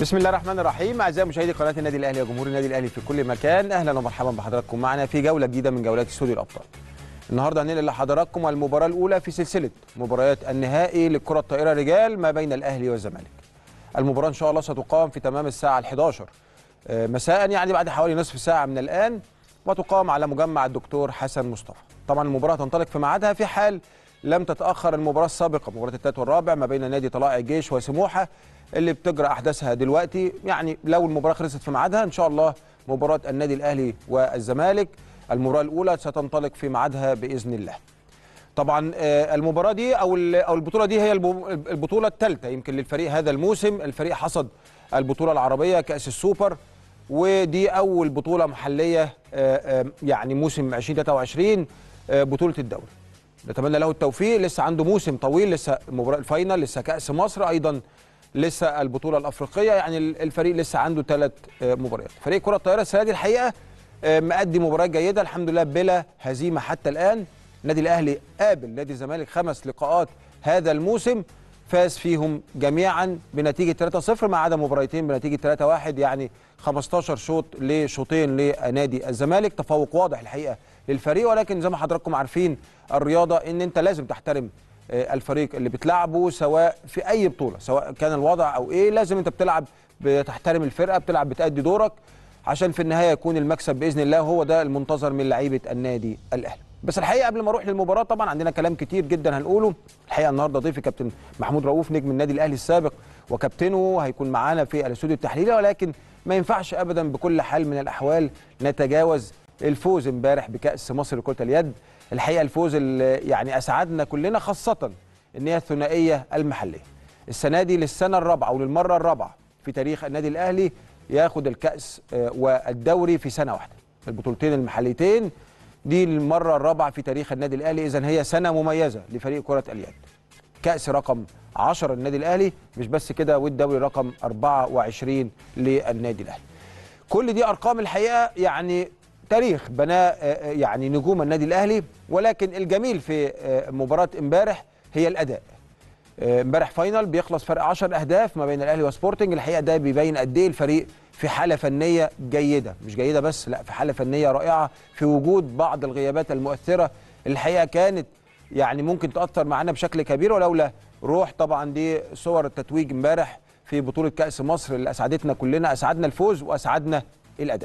بسم الله الرحمن الرحيم اعزائي مشاهدي قناه النادي الاهلي وجمهور النادي الاهلي في كل مكان اهلا ومرحبا بحضراتكم معنا في جوله جديده من جولات استوديو الابطال النهارده هننقل لحضراتكم المباراه الاولى في سلسله مباريات النهائي للكره الطائره رجال ما بين الاهلي والزمالك المباراه ان شاء الله ستقام في تمام الساعه ال11 مساء يعني بعد حوالي نصف ساعه من الان وتقام على مجمع الدكتور حسن مصطفى طبعا المباراه تنطلق في ميعادها في حال لم تتاخر المباراه السابقه مباراه الثالث والرابع ما بين نادي طلائع الجيش وسموحه اللي بتجرى احداثها دلوقتي يعني لو المباراه خلصت في ميعادها ان شاء الله مباراه النادي الاهلي والزمالك المباراه الاولى ستنطلق في ميعادها باذن الله طبعا المباراه دي او او البطوله دي هي البطوله الثالثه يمكن للفريق هذا الموسم الفريق حصد البطوله العربيه كاس السوبر ودي اول بطوله محليه يعني موسم 2023 بطوله الدوري نتمنى له التوفيق لسه عنده موسم طويل لسه مباراه الفاينل لسه كاس مصر ايضا لسه البطوله الافريقيه يعني الفريق لسه عنده ثلاث مباريات فريق كره الطائره السنه دي الحقيقه مأدي مباراه جيده الحمد لله بلا هزيمه حتى الان النادي الاهلي قابل نادي الزمالك خمس لقاءات هذا الموسم فاز فيهم جميعا بنتيجه 3-0 ما عدا مباراتين بنتيجه 3-1 يعني 15 شوط لشوطين لنادي الزمالك تفوق واضح الحقيقه للفريق ولكن زي ما حضراتكم عارفين الرياضه ان انت لازم تحترم الفريق اللي بتلعبه سواء في اي بطوله سواء كان الوضع او ايه لازم انت بتلعب بتحترم الفرقه بتلعب بتأدي دورك عشان في النهايه يكون المكسب باذن الله هو ده المنتظر من لعيبه النادي الاهلي بس الحقيقه قبل ما اروح للمباراه طبعا عندنا كلام كتير جدا هنقوله الحقيقه النهارده ضيفي كابتن محمود رؤوف نجم النادي الاهلي السابق وكابتنه هيكون معانا في الاستوديو التحليلي ولكن ما ينفعش ابدا بكل حال من الاحوال نتجاوز الفوز امبارح بكاس مصر لكره اليد الحقيقه الفوز اللي يعني اسعدنا كلنا خاصه ان هي الثنائيه المحليه السنه دي للسنه الرابعه او للمره الرابعه في تاريخ النادي الاهلي ياخد الكاس والدوري في سنه واحده البطولتين المحليتين دي المره الرابعه في تاريخ النادي الاهلي اذا هي سنه مميزه لفريق كره اليد كاس رقم 10 النادي الاهلي مش بس كده والدوري رقم 24 للنادي الاهلي كل دي ارقام الحقيقه يعني تاريخ بناء يعني نجوم النادي الاهلي ولكن الجميل في مباراه امبارح هي الاداء امبارح فاينل بيخلص فرق 10 اهداف ما بين الاهلي وسبورتنج الحقيقه ده بيبين قد ايه الفريق في حاله فنيه جيده مش جيده بس لا في حاله فنيه رائعه في وجود بعض الغيابات المؤثره الحقيقه كانت يعني ممكن تاثر معانا بشكل كبير ولولا روح طبعا دي صور التتويج امبارح في بطوله كاس مصر اللي اسعدتنا كلنا اسعدنا الفوز واسعدنا الاداء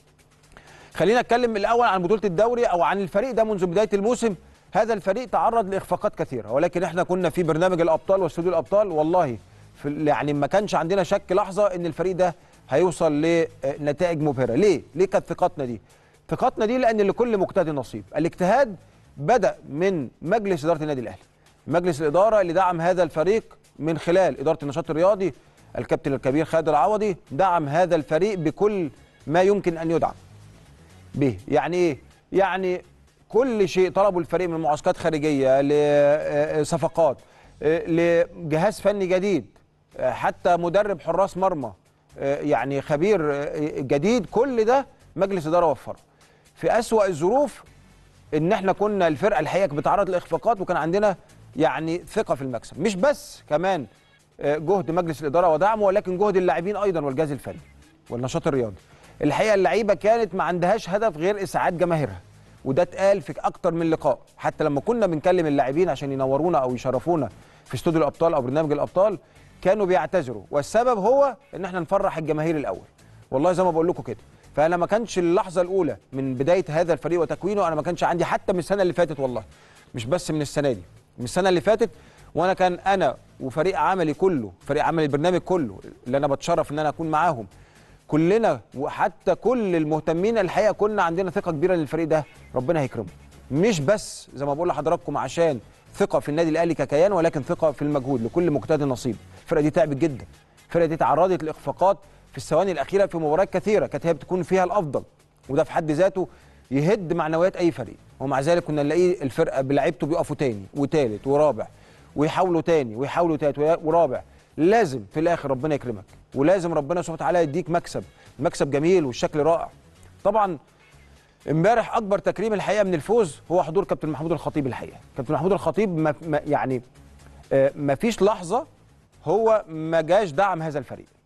خلينا نتكلم الاول عن بطوله الدوري او عن الفريق ده منذ بدايه الموسم هذا الفريق تعرض لاخفاقات كثيره ولكن احنا كنا في برنامج الابطال واستوديو الابطال والله في يعني ما كانش عندنا شك لحظه ان الفريق ده هيوصل لنتائج مبهره ليه ليه كانت ثقتنا دي ثقتنا دي لان لكل مجتهد نصيب الاجتهاد بدا من مجلس اداره النادي الاهلي مجلس الاداره اللي دعم هذا الفريق من خلال اداره النشاط الرياضي الكابتن الكبير خالد العوضي دعم هذا الفريق بكل ما يمكن ان يدعم به يعني ايه يعني كل شيء طلبه الفريق من معسكرات خارجيه لصفقات لجهاز فني جديد حتى مدرب حراس مرمى يعني خبير جديد كل ده مجلس اداره وفره في اسوا الظروف ان احنا كنا الفرقه الحقيقه بتعرض لاخفاقات وكان عندنا يعني ثقه في المكسب مش بس كمان جهد مجلس الاداره ودعمه ولكن جهد اللاعبين ايضا والجهاز الفني والنشاط الرياضي الحقيقه اللعيبه كانت ما عندهاش هدف غير اسعاد جماهيرها وده اتقال في اكتر من لقاء حتى لما كنا بنكلم اللاعبين عشان ينورونا او يشرفونا في استوديو الابطال او برنامج الابطال كانوا بيعتذروا والسبب هو ان احنا نفرح الجماهير الاول والله زي ما بقول لكم كده فانا ما كانش اللحظه الاولى من بدايه هذا الفريق وتكوينه انا ما كانش عندي حتى من السنه اللي فاتت والله مش بس من السنه دي من السنه اللي فاتت وانا كان انا وفريق عملي كله فريق عمل البرنامج كله اللي انا بتشرف ان انا اكون معاهم كلنا وحتى كل المهتمين الحقيقه كنا عندنا ثقه كبيره ان الفريق ده ربنا هيكرمه مش بس زي ما بقول لحضراتكم عشان ثقه في النادي الاهلي ككيان ولكن ثقه في المجهود لكل مجتهد نصيب الفرقه دي تعبت جدا الفرقه دي تعرضت لاخفاقات في الثواني الاخيره في مباريات كثيره كانت هي بتكون فيها الافضل وده في حد ذاته يهد معنويات اي فريق ومع ذلك كنا نلاقيه الفرقه بلعيبته بيقفوا تاني وتالت ورابع ويحاولوا تاني ويحاولوا تالت ورابع لازم في الاخر ربنا يكرمك ولازم ربنا سبحانه وتعالى يديك مكسب مكسب جميل والشكل رائع طبعا امبارح اكبر تكريم الحقيقه من الفوز هو حضور كابتن محمود الخطيب الحقيقه كابتن محمود الخطيب ما ما يعني ما فيش لحظه هو ما جاش دعم هذا الفريق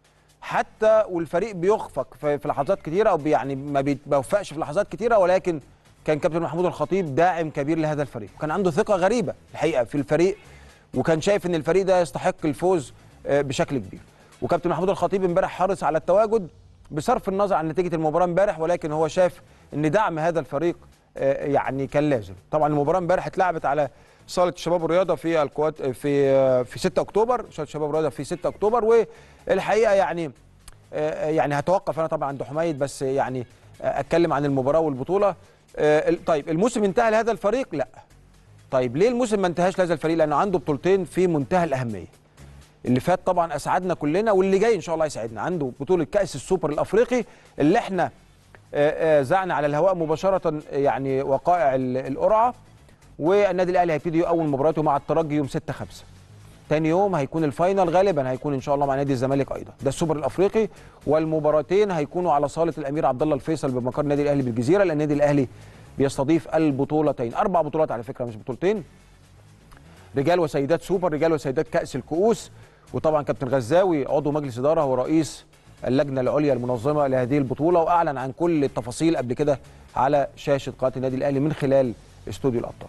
حتى والفريق بيخفق في في لحظات كتيره او بي- يعني ما بيوفقش في لحظات كتيره ولكن كان كابتن محمود الخطيب داعم كبير لهذا الفريق وكان عنده ثقه غريبه الحقيقه في الفريق وكان شايف ان الفريق ده يستحق الفوز آه، بشكل كبير وكابتن محمود الخطيب امبارح حرص على التواجد بصرف النظر عن نتيجه المباراه امبارح ولكن هو شاف ان دعم هذا الفريق آه، يعني كان لازم طبعا المباراه امبارح اتلعبت على صاله الشباب والرياضه في الكوات في آه، في 6 اكتوبر صاله الشباب والرياضه في 6 اكتوبر والحقيقه يعني آه، يعني هتوقف انا طبعا عند حميد بس يعني آه، اتكلم عن المباراه والبطوله آه، ال- طيب الموسم انتهى لهذا الفريق لا طيب ليه الموسم ما انتهاش لهذا الفريق لانه عنده بطولتين في منتهى الاهميه اللي فات طبعا اسعدنا كلنا واللي جاي ان شاء الله يسعدنا عنده بطوله كاس السوبر الافريقي اللي احنا آه، آه، زعنا على الهواء مباشره يعني وقائع ال- القرعه والنادي الاهلي هيبتدي اول مباراته مع الترجي يوم 6 5 تاني يوم هيكون الفاينل غالبا هيكون ان شاء الله مع نادي الزمالك ايضا ده السوبر الافريقي والمباراتين هيكونوا على صاله الامير عبد الله الفيصل بمقر النادي الاهلي بالجزيره لان النادي الاهلي بيستضيف البطولتين اربع بطولات على فكره مش بطولتين رجال وسيدات سوبر رجال وسيدات كاس الكؤوس وطبعا كابتن غزاوي عضو مجلس اداره ورئيس اللجنه العليا المنظمه لهذه البطوله واعلن عن كل التفاصيل قبل كده على شاشه قناه النادي الاهلي من خلال استوديو الابطال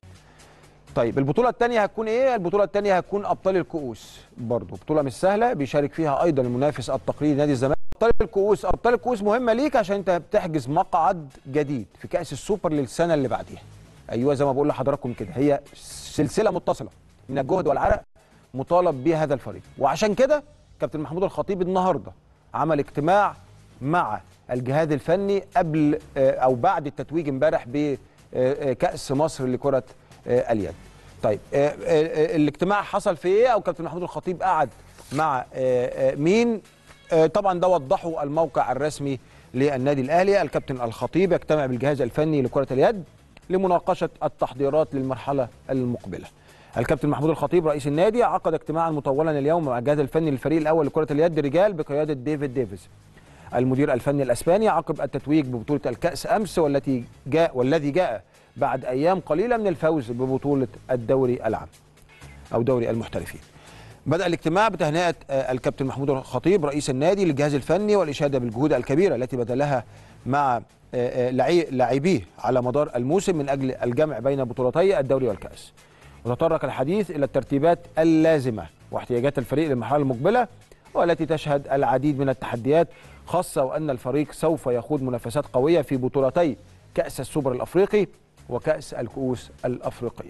طيب البطوله الثانيه هتكون ايه البطوله الثانيه هتكون ابطال الكؤوس برضو بطوله مش سهله بيشارك فيها ايضا المنافس التقليدي نادي الزمالك ابطال الكؤوس ابطال الكؤوس مهمه ليك عشان انت بتحجز مقعد جديد في كاس السوبر للسنه اللي بعديها ايوه زي ما بقول لحضراتكم كده هي سلسله متصله من الجهد والعرق مطالب بها هذا الفريق وعشان كده كابتن محمود الخطيب النهارده عمل اجتماع مع الجهاز الفني قبل آه، او بعد التتويج امبارح بكاس مصر لكره آه، اليد طيب آه، آه، آه، الاجتماع حصل في ايه او كابتن محمود الخطيب قعد مع آه، آه، مين آه، طبعا ده وضحه الموقع الرسمي للنادي الاهلي الكابتن الخطيب يجتمع بالجهاز الفني لكره اليد لمناقشه التحضيرات للمرحله المقبله الكابتن محمود الخطيب رئيس النادي عقد اجتماعا مطولا اليوم مع الجهاز الفني للفريق الاول لكره اليد رجال بقياده ديفيد ديفيز المدير الفني الاسباني عقب التتويج ببطوله الكاس امس والتي جاء والذي جاء بعد ايام قليله من الفوز ببطوله الدوري العام او دوري المحترفين. بدأ الاجتماع بتهنئة آه، الكابتن محمود الخطيب رئيس النادي للجهاز الفني والإشادة بالجهود الكبيرة التي بذلها مع آه، آه، لعي- لاعبيه على مدار الموسم من أجل الجمع بين بطولتي الدوري والكأس. وتطرق الحديث إلى الترتيبات اللازمة واحتياجات الفريق للمرحلة المقبلة والتي تشهد العديد من التحديات خاصة وأن الفريق سوف يخوض منافسات قوية في بطولتي كأس السوبر الأفريقي وكأس الكؤوس الأفريقية.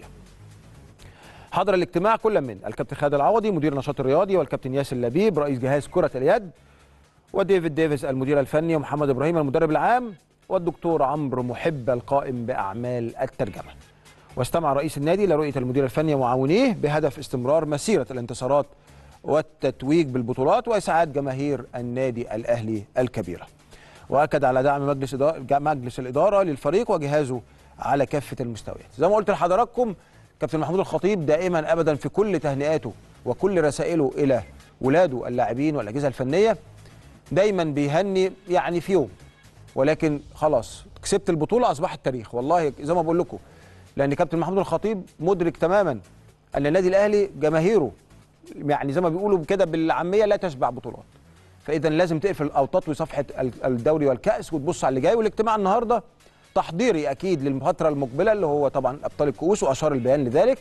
حضر الاجتماع كل من الكابتن خالد العوضي مدير النشاط الرياضي والكابتن ياسر لبيب رئيس جهاز كرة اليد وديفيد ديفيس المدير الفني ومحمد ابراهيم المدرب العام والدكتور عمرو محب القائم باعمال الترجمه. واستمع رئيس النادي لرؤيه المدير الفني ومعاونيه بهدف استمرار مسيره الانتصارات والتتويج بالبطولات واسعاد جماهير النادي الاهلي الكبيره. واكد على دعم مجلس إدارة مجلس الاداره للفريق وجهازه على كافه المستويات. زي ما قلت لحضراتكم كابتن محمود الخطيب دائما ابدا في كل تهنئاته وكل رسائله الى ولاده اللاعبين والاجهزه الفنيه دايما بيهني يعني في يوم ولكن خلاص كسبت البطوله اصبحت تاريخ والله زي ما بقول لكم لان كابتن محمود الخطيب مدرك تماما ان النادي الاهلي جماهيره يعني زي ما بيقولوا كده بالعاميه لا تشبع بطولات فاذا لازم تقفل او تطوي صفحه ال- الدوري والكاس وتبص على اللي جاي والاجتماع النهارده تحضيري اكيد للفتره المقبله اللي هو طبعا ابطال الكؤوس واشار البيان لذلك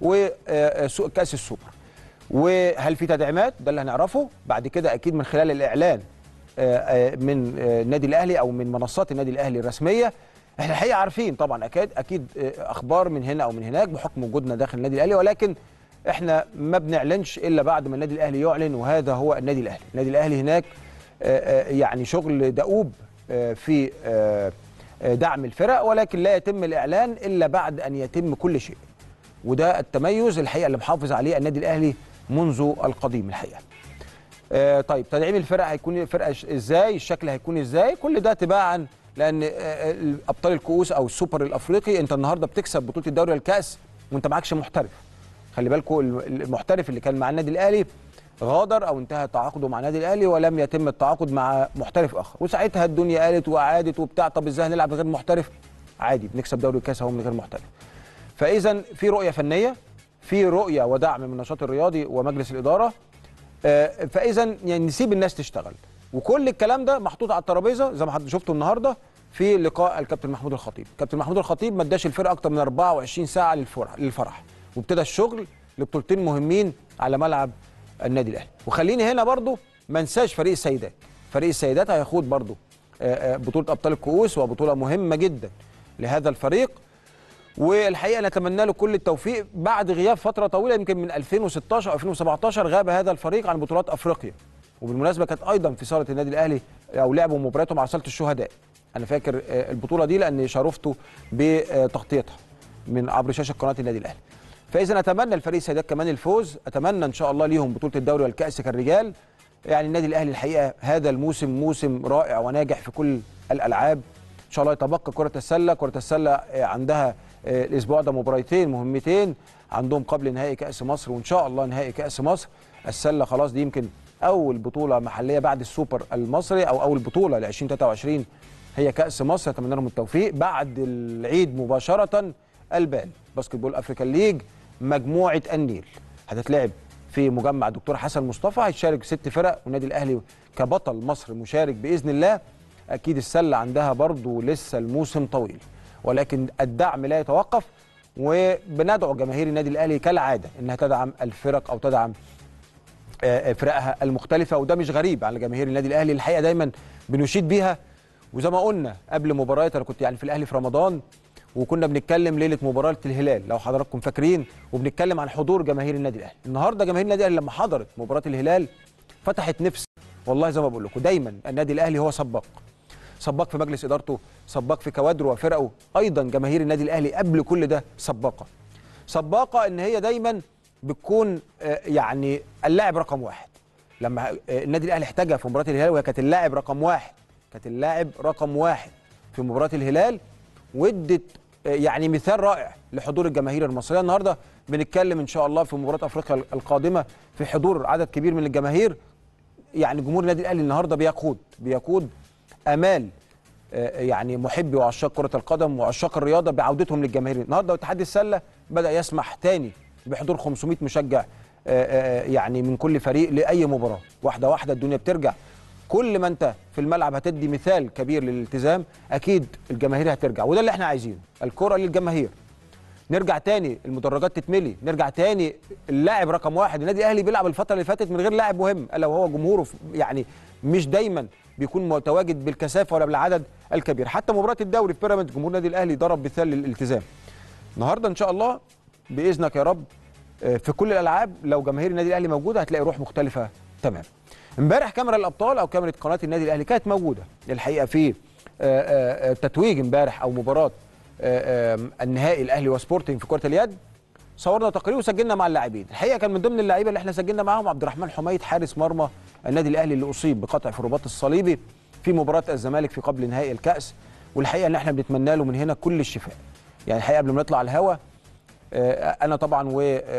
وكاس السوبر وهل في تدعيمات ده اللي هنعرفه بعد كده اكيد من خلال الاعلان آه، آه، من آه، النادي الاهلي او من منصات النادي الاهلي الرسميه احنا الحقيقه عارفين طبعا اكيد اكيد آه، اخبار من هنا او من هناك بحكم وجودنا داخل النادي الاهلي ولكن احنا ما بنعلنش الا بعد ما النادي الاهلي يعلن وهذا هو النادي الاهلي النادي الاهلي هناك آه، آه، يعني شغل دؤوب آه، في آه، آه، دعم الفرق ولكن لا يتم الاعلان الا بعد ان يتم كل شيء وده التميز الحقيقه اللي محافظ عليه النادي الاهلي منذ القديم الحقيقه آه، طيب تدعيم الفرق هيكون الفرقه ش- ازاي الشكل هيكون ازاي كل ده تباعا لان آه، آه، ابطال الكؤوس او السوبر الافريقي انت النهارده بتكسب بطوله الدوري والكاس وانت معكش محترف خلي بالكم الم- المحترف اللي كان مع النادي الاهلي غادر او انتهى تعاقده مع النادي الاهلي ولم يتم التعاقد مع محترف اخر وساعتها الدنيا قالت وقعدت وبتاع طب ازاي هنلعب من غير محترف عادي بنكسب دوري الكاس اهو من غير محترف فاذا في رؤيه فنيه في رؤيه ودعم من النشاط الرياضي ومجلس الاداره آه، فاذا يعني نسيب الناس تشتغل وكل الكلام ده محطوط على الترابيزه زي ما حضرتك شفتوا النهارده في لقاء الكابتن محمود الخطيب كابتن محمود الخطيب ما اداش الفرقه اكتر من 24 ساعه للفرح للفرح وابتدى الشغل لبطولتين مهمين على ملعب النادي الاهلي وخليني هنا برضو ما انساش فريق السيدات فريق السيدات هيخوض برضو آه، آه، بطوله ابطال الكؤوس وبطوله مهمه جدا لهذا الفريق والحقيقه نتمنى له كل التوفيق بعد غياب فتره طويله يمكن من 2016 او 2017 غاب هذا الفريق عن بطولات افريقيا وبالمناسبه كانت ايضا في صاله النادي الاهلي او لعبوا مبارياتهم على صاله الشهداء انا فاكر آه، البطوله دي لاني شرفت بتغطيتها من عبر شاشه قناه النادي الاهلي فاذا اتمنى الفريق السيدات كمان الفوز اتمنى ان شاء الله ليهم بطوله الدوري والكاس كالرجال يعني النادي الاهلي الحقيقه هذا الموسم موسم رائع وناجح في كل الالعاب ان شاء الله يتبقى كره السله كره السله آه، عندها آه، الاسبوع ده مباراتين مهمتين عندهم قبل نهائي كاس مصر وان شاء الله نهائي كاس مصر السله خلاص دي يمكن اول بطوله محليه بعد السوبر المصري او اول بطوله ل 2023 هي كاس مصر اتمنى لهم التوفيق بعد العيد مباشره البال باسكت بول افريكان ليج مجموعه النيل هتتلعب في مجمع دكتور حسن مصطفى هيشارك ست فرق والنادي الاهلي كبطل مصر مشارك باذن الله اكيد السله عندها برضو لسه الموسم طويل ولكن الدعم لا يتوقف وبندعو جماهير النادي الاهلي كالعاده انها تدعم الفرق او تدعم آه، فرقها المختلفه وده مش غريب على جماهير النادي الاهلي الحقيقه دايما بنشيد بيها وزي ما قلنا قبل مباراه انا كنت يعني في الاهلي في رمضان وكنا بنتكلم ليله مباراه الهلال لو حضراتكم فاكرين وبنتكلم عن حضور جماهير النادي الاهلي النهارده جماهير النادي الاهلي لما حضرت مباراه الهلال فتحت نفس والله زي ما بقول لكم دايما النادي الاهلي هو سباق سباق في مجلس ادارته سباق في كوادره وفرقه ايضا جماهير النادي الاهلي قبل كل ده سباقه سباقه ان هي دايما بتكون آه، يعني اللاعب رقم واحد لما آه، النادي الاهلي احتاجها في مباراه الهلال وهي كانت اللاعب رقم واحد كانت اللاعب رقم واحد في مباراه الهلال وادت آه، يعني مثال رائع لحضور الجماهير المصريه النهارده بنتكلم ان شاء الله في مباراه افريقيا القادمه في حضور عدد كبير من الجماهير يعني جمهور النادي الاهلي النهارده بيقود بيقود امال آه، يعني محبي وعشاق كره القدم وعشاق الرياضه بعودتهم للجماهير النهارده اتحاد السله بدا يسمح تاني بحضور 500 مشجع آه، آه، يعني من كل فريق لاي مباراه واحده واحده الدنيا بترجع كل ما انت في الملعب هتدي مثال كبير للالتزام اكيد الجماهير هترجع وده اللي احنا عايزينه الكره للجماهير نرجع تاني المدرجات تتملي نرجع تاني اللاعب رقم واحد النادي الاهلي بيلعب الفتره اللي فاتت من غير لاعب مهم الا وهو جمهوره ف- يعني مش دايما بيكون متواجد بالكثافه ولا بالعدد الكبير حتى مباراه الدوري في بيراميدز جمهور النادي الاهلي ضرب مثال للالتزام النهارده ان شاء الله باذنك يا رب آه، في كل الالعاب لو جماهير النادي الاهلي موجوده هتلاقي روح مختلفه تمام امبارح كاميرا الابطال او كاميرا قناه النادي الاهلي كانت موجوده الحقيقه في آه، آه، آه، تتويج امبارح او مباراه آه، آه، النهائي الاهلي وسبورتنج في كره اليد صورنا تقرير وسجلنا مع اللاعبين الحقيقه كان من ضمن اللعيبه اللي احنا سجلنا معاهم عبد الرحمن حميد حارس مرمى النادي الاهلي اللي اصيب بقطع في الرباط الصليبي في مباراه الزمالك في قبل نهائي الكاس والحقيقه ان احنا بنتمنى له من هنا كل الشفاء يعني الحقيقه قبل ما نطلع على الهوا آه، انا طبعا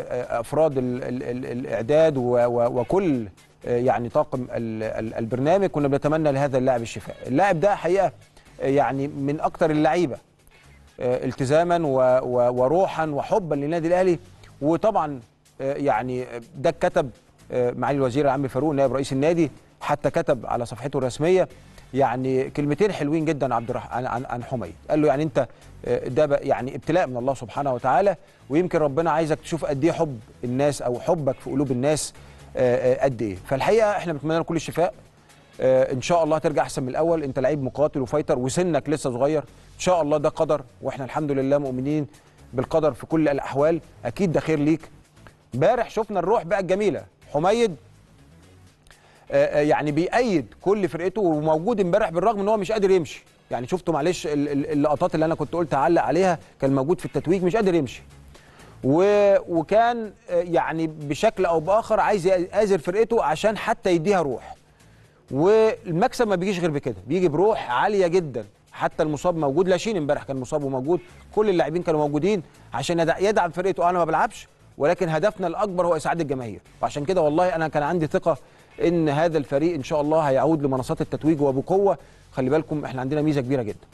وافراد ال- ال- ال- الاعداد و- و- وكل آه، يعني طاقم ال- ال- البرنامج كنا بنتمنى لهذا اللاعب الشفاء اللاعب ده حقيقه آه، يعني من اكتر اللعيبه آه، التزاما و- و- وروحا وحبا للنادي الاهلي وطبعا آه، يعني ده كتب آه، معالي الوزير العام فاروق نائب رئيس النادي حتى كتب على صفحته الرسميه يعني كلمتين حلوين جدا عبد الرح... عن عن عن حميد قال له يعني انت آه، ده بقى يعني ابتلاء من الله سبحانه وتعالى ويمكن ربنا عايزك تشوف قد ايه حب الناس او حبك في قلوب الناس آه، آه، قد ايه فالحقيقه احنا بنتمنى له كل الشفاء آه، ان شاء الله ترجع احسن من الاول انت لعيب مقاتل وفايتر وسنك لسه صغير ان شاء الله ده قدر واحنا الحمد لله مؤمنين بالقدر في كل الاحوال اكيد ده خير ليك امبارح شفنا الروح بقى الجميله حميد آه، آه، يعني بيأيد كل فرقته وموجود امبارح بالرغم ان هو مش قادر يمشي يعني شفتوا معلش ال- ال- اللقطات اللي انا كنت قلت اعلق عليها كان موجود في التتويج مش قادر يمشي و... وكان آه، يعني بشكل او باخر عايز يآزر فرقته عشان حتى يديها روح والمكسب ما بيجيش غير بكده بيجي بروح عاليه جدا حتى المصاب موجود لاشين امبارح كان مصاب وموجود كل اللاعبين كانوا موجودين عشان يدع- يدعم فرقته انا ما بلعبش ولكن هدفنا الاكبر هو اسعاد الجماهير وعشان كده والله انا كان عندي ثقه ان هذا الفريق ان شاء الله هيعود لمنصات التتويج وبقوه خلي بالكم احنا عندنا ميزه كبيره جدا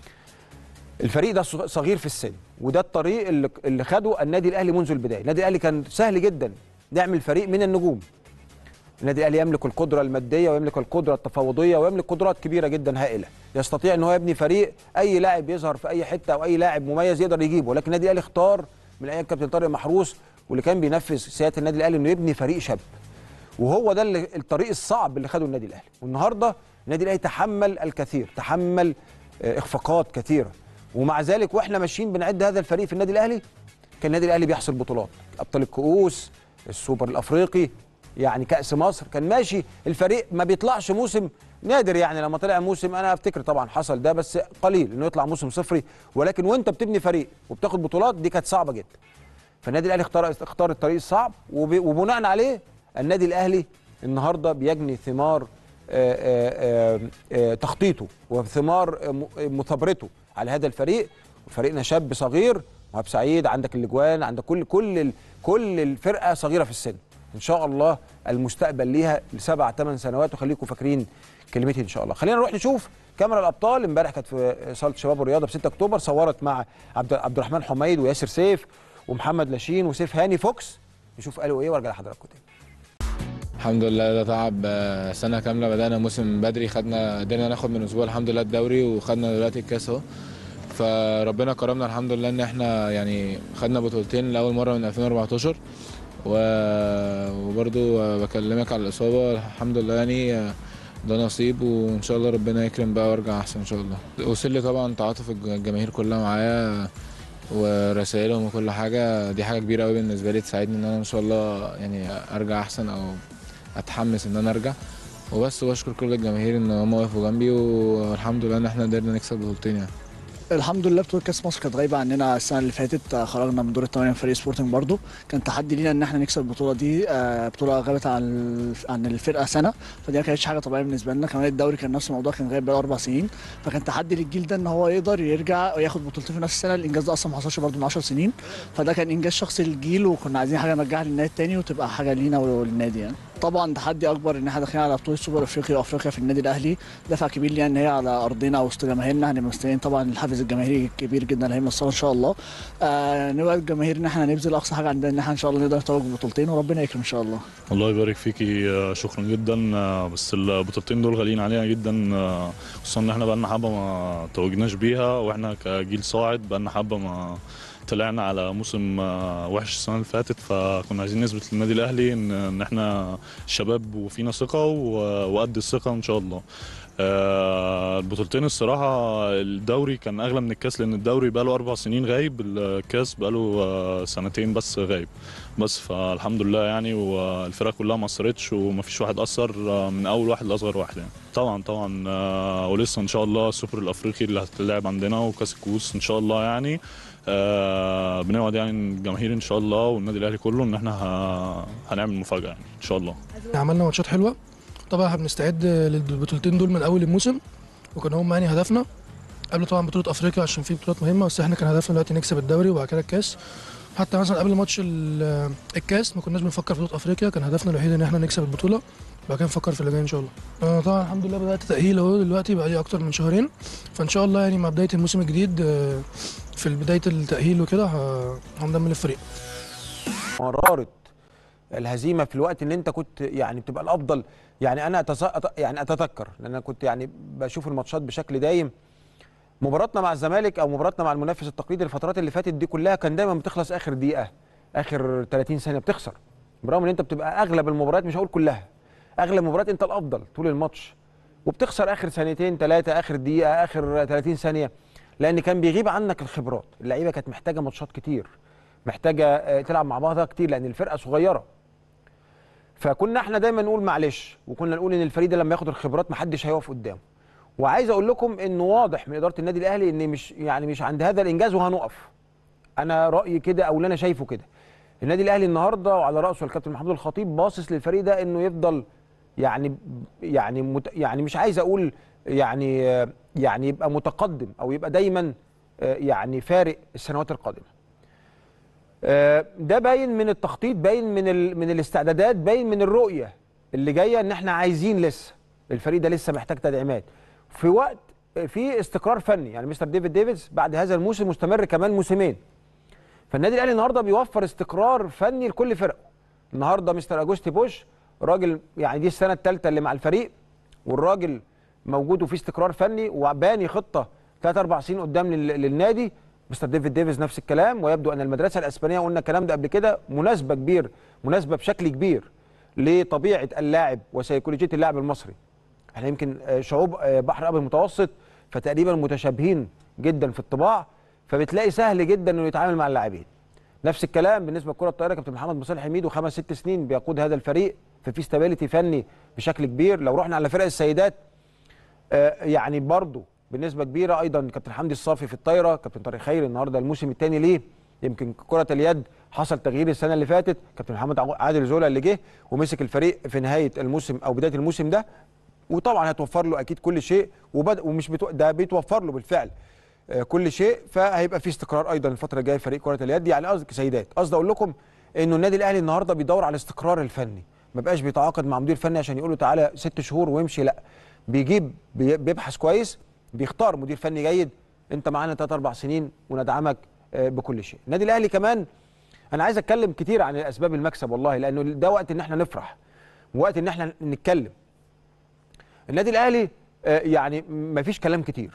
الفريق ده صغ- صغير في السن وده الطريق اللي اللي خده النادي الاهلي منذ البدايه النادي الاهلي كان سهل جدا نعمل فريق من النجوم النادي الاهلي يملك القدره الماديه ويملك القدره التفاوضيه ويملك قدرات كبيره جدا هائله يستطيع ان هو يبني فريق اي لاعب يظهر في اي حته او اي لاعب مميز يقدر يجيبه ولكن النادي الاهلي اختار من ايام كابتن طارق محروس واللي كان بينفذ سياده النادي الاهلي انه يبني فريق شاب وهو ده اللي الطريق الصعب اللي خده النادي الاهلي والنهارده النادي الاهلي تحمل الكثير تحمل آه، اخفاقات كثيره ومع ذلك واحنا ماشيين بنعد هذا الفريق في النادي الاهلي كان النادي الاهلي بيحصل بطولات ابطال الكؤوس السوبر الافريقي يعني كاس مصر كان ماشي الفريق ما بيطلعش موسم نادر يعني لما طلع موسم انا افتكر طبعا حصل ده بس قليل انه يطلع موسم صفري ولكن وانت بتبني فريق وبتاخد بطولات دي كانت صعبه جدا فالنادي الاهلي اختار اختار الطريق الصعب وب- وبناء عليه النادي الاهلي النهارده بيجني ثمار آه، آه، آه، آه، تخطيطه وثمار آه، م- آه، مثابرته على هذا الفريق فريقنا شاب صغير وهاب سعيد عندك الاجوان عندك كل كل ال- كل الفرقه صغيره في السن ان شاء الله المستقبل ليها لسبع ثمان سنوات وخليكم فاكرين كلمتي ان شاء الله خلينا نروح نشوف كاميرا الابطال امبارح كانت في صاله شباب والرياضه في 6 اكتوبر صورت مع عبد عبد الرحمن حميد وياسر سيف ومحمد لاشين وسيف هاني فوكس نشوف قالوا ايه وارجع لحضراتكم تاني الحمد لله ده تعب آه، سنة كاملة بدأنا موسم بدري خدنا قدرنا ناخد من أسبوع الحمد لله الدوري وخدنا دلوقتي الكاس أهو فربنا كرمنا الحمد لله إن إحنا يعني خدنا بطولتين لأول مرة من 2014 و... وبرضو آه، بكلمك على الإصابة الحمد لله يعني آه، ده نصيب وإن شاء الله ربنا يكرم بقى وأرجع أحسن إن شاء الله وصل لي طبعا تعاطف الج- الجماهير كلها معايا ورسائلهم وكل حاجة دي حاجة كبيرة أوي بالنسبة لي تساعدني إن أنا إن شاء الله يعني أرجع أحسن أو اتحمس ان انا ارجع وبس واشكر كل الجماهير ان هم وقفوا جنبي والحمد لله ان احنا قدرنا نكسب بطولتين يعني الحمد لله بطوله كاس مصر كانت غايبه عننا السنه اللي فاتت آه، خرجنا من دور الثمانيه من فريق سبورتنج برضو كان تحدي لينا ان احنا نكسب البطوله دي آه، بطوله غابت عن الف- عن الفرقه سنه فدي ما كانتش حاجه طبيعيه بالنسبه لنا كمان الدوري كان نفس الموضوع كان غايب بقاله اربع سنين فكان تحدي للجيل ده ان هو يقدر يرجع وياخد بطولتين في نفس السنه الانجاز ده اصلا ما حصلش برضو من 10 سنين فده كان انجاز شخصي للجيل وكنا عايزين حاجه نرجعها للنادي التاني وتبقى حاجه لينا وللنادي يعني طبعا تحدي اكبر ان احنا داخلين على بطوله سوبر افريقيا وافريقيا في النادي الاهلي دفع كبير لينا ان هي على ارضنا وسط جماهيرنا هنبقى مستنيين طبعا الحافز الجماهيري كبير جدا اللي هيمثلنا ان شاء الله آه نبقى الجماهير ان احنا نبذل اقصى حاجه عندنا ان احنا ان شاء الله نقدر نتوج ببطولتين وربنا يكرم ان شاء الله الله يبارك فيكي آه، شكرا جدا آه، بس البطولتين دول غاليين علينا جدا آه، خصوصا ان احنا بقالنا حبه ما توجناش بيها واحنا كجيل صاعد بقالنا حبه ما طلعنا على موسم آه، وحش السنه اللي فاتت فكنا عايزين نثبت للنادي الاهلي ان ان احنا شباب وفينا ثقه و- وقد الثقه ان شاء الله آه، البطولتين الصراحه الدوري كان اغلى من الكاس لان الدوري بقاله اربع سنين غايب الكاس بقاله آه، سنتين بس غايب بس فالحمد لله يعني والفرقه كلها ما اثرتش ومفيش واحد اثر آه، من اول واحد لاصغر واحد يعني طبعا طبعا آه، ولسه ان شاء الله السوبر الافريقي اللي هتلعب عندنا وكاس الكؤوس ان شاء الله يعني آه، بنوعد يعني الجماهير ان شاء الله والنادي الاهلي كله ان احنا ه- هنعمل مفاجاه يعني ان شاء الله عملنا ماتشات حلوه طبعا احنا بنستعد للبطولتين دول من اول الموسم وكان هم يعني هدفنا قبل طبعا بطوله افريقيا عشان في بطولات مهمه بس احنا كان هدفنا دلوقتي نكسب الدوري وبعد كده الكاس حتى مثلا قبل ماتش ال- الكاس ما كناش بنفكر في بطوله افريقيا كان هدفنا الوحيد ان احنا نكسب البطوله وبعد كده نفكر في اللي جاي ان شاء الله انا طبعا الحمد لله بدات تاهيل اهو دلوقتي بقى لي اكتر من شهرين فان شاء الله يعني مع بدايه الموسم الجديد آه، في بدايه التاهيل وكده ه- هنضم للفريق مرارة الهزيمه في الوقت اللي انت كنت يعني بتبقى الافضل يعني انا أتص... أت- يعني اتذكر لان انا كنت يعني بشوف الماتشات بشكل دايم مباراتنا مع الزمالك او مباراتنا مع المنافس التقليدي الفترات اللي فاتت دي كلها كان دايما بتخلص اخر دقيقه اخر 30 ثانيه بتخسر برغم ان انت بتبقى اغلب المباريات مش هقول كلها اغلب المباريات انت الافضل طول الماتش وبتخسر اخر ثانيتين ثلاثه اخر دقيقه اخر 30 ثانيه لان كان بيغيب عنك الخبرات اللعيبه كانت محتاجه ماتشات كتير محتاجه آه، تلعب مع بعضها كتير لان الفرقه صغيره فكنا احنا دايما نقول معلش وكنا نقول ان الفريق ده لما ياخد الخبرات محدش هيقف قدامه وعايز اقول لكم انه واضح من اداره النادي الاهلي ان مش يعني مش عند هذا الانجاز وهنقف انا رايي كده او اللي انا شايفه كده النادي الاهلي النهارده وعلى راسه الكابتن محمود الخطيب باصص للفريق ده انه يفضل يعني يعني مت يعني مش عايز اقول يعني آه، يعني يبقى متقدم او يبقى دايما آه، يعني فارق السنوات القادمه آه، ده باين من التخطيط باين من ال... من الاستعدادات باين من الرؤيه اللي جايه ان احنا عايزين لسه الفريق ده لسه محتاج تدعيمات في وقت آه، في استقرار فني يعني مستر ديفيد ديفيز بعد هذا الموسم مستمر كمان موسمين فالنادي الاهلي النهارده بيوفر استقرار فني لكل فرقه النهارده مستر اجوستي بوش راجل يعني دي السنه الثالثه اللي مع الفريق والراجل موجود وفي استقرار فني وباني خطه ثلاث اربع سنين قدام لل- للنادي مستر ديفيد ديفيز نفس الكلام ويبدو ان المدرسه الاسبانيه قلنا الكلام ده قبل كده مناسبه كبير مناسبه بشكل كبير لطبيعه اللاعب وسيكولوجيه اللاعب المصري احنا يمكن آه، شعوب آه، بحر الابيض المتوسط فتقريبا متشابهين جدا في الطباع فبتلاقي سهل جدا انه يتعامل مع اللاعبين نفس الكلام بالنسبه لكره الطائره كابتن محمد مصالح حميد وخمس ست سنين بيقود هذا الفريق ففي استابيليتي فني بشكل كبير لو رحنا على فرق السيدات آه، يعني برضو بنسبه كبيره ايضا كابتن حمدي الصافي في الطايره كابتن طارق خيري النهارده الموسم الثاني ليه يمكن كره اليد حصل تغيير السنه اللي فاتت كابتن محمد عادل زولا اللي جه ومسك الفريق في نهايه الموسم او بدايه الموسم ده وطبعا هتوفر له اكيد كل شيء وبدأ ومش بتو... ده بيتوفر له بالفعل آه، كل شيء فهيبقى في استقرار ايضا الفتره الجايه فريق كره اليد يعني قصدي سيدات قصدي اقول لكم انه النادي الاهلي النهارده بيدور على الاستقرار الفني ما بقاش بيتعاقد مع مدير فني عشان يقول له تعالى ست شهور ويمشي لا بيجيب بي- بيبحث كويس بيختار مدير فني جيد انت معانا ثلاث اربع سنين وندعمك آه، بكل شيء النادي الاهلي كمان انا عايز اتكلم كتير عن اسباب المكسب والله لانه ده وقت ان احنا نفرح وقت ان احنا نتكلم النادي الاهلي آه، يعني ما فيش كلام كتير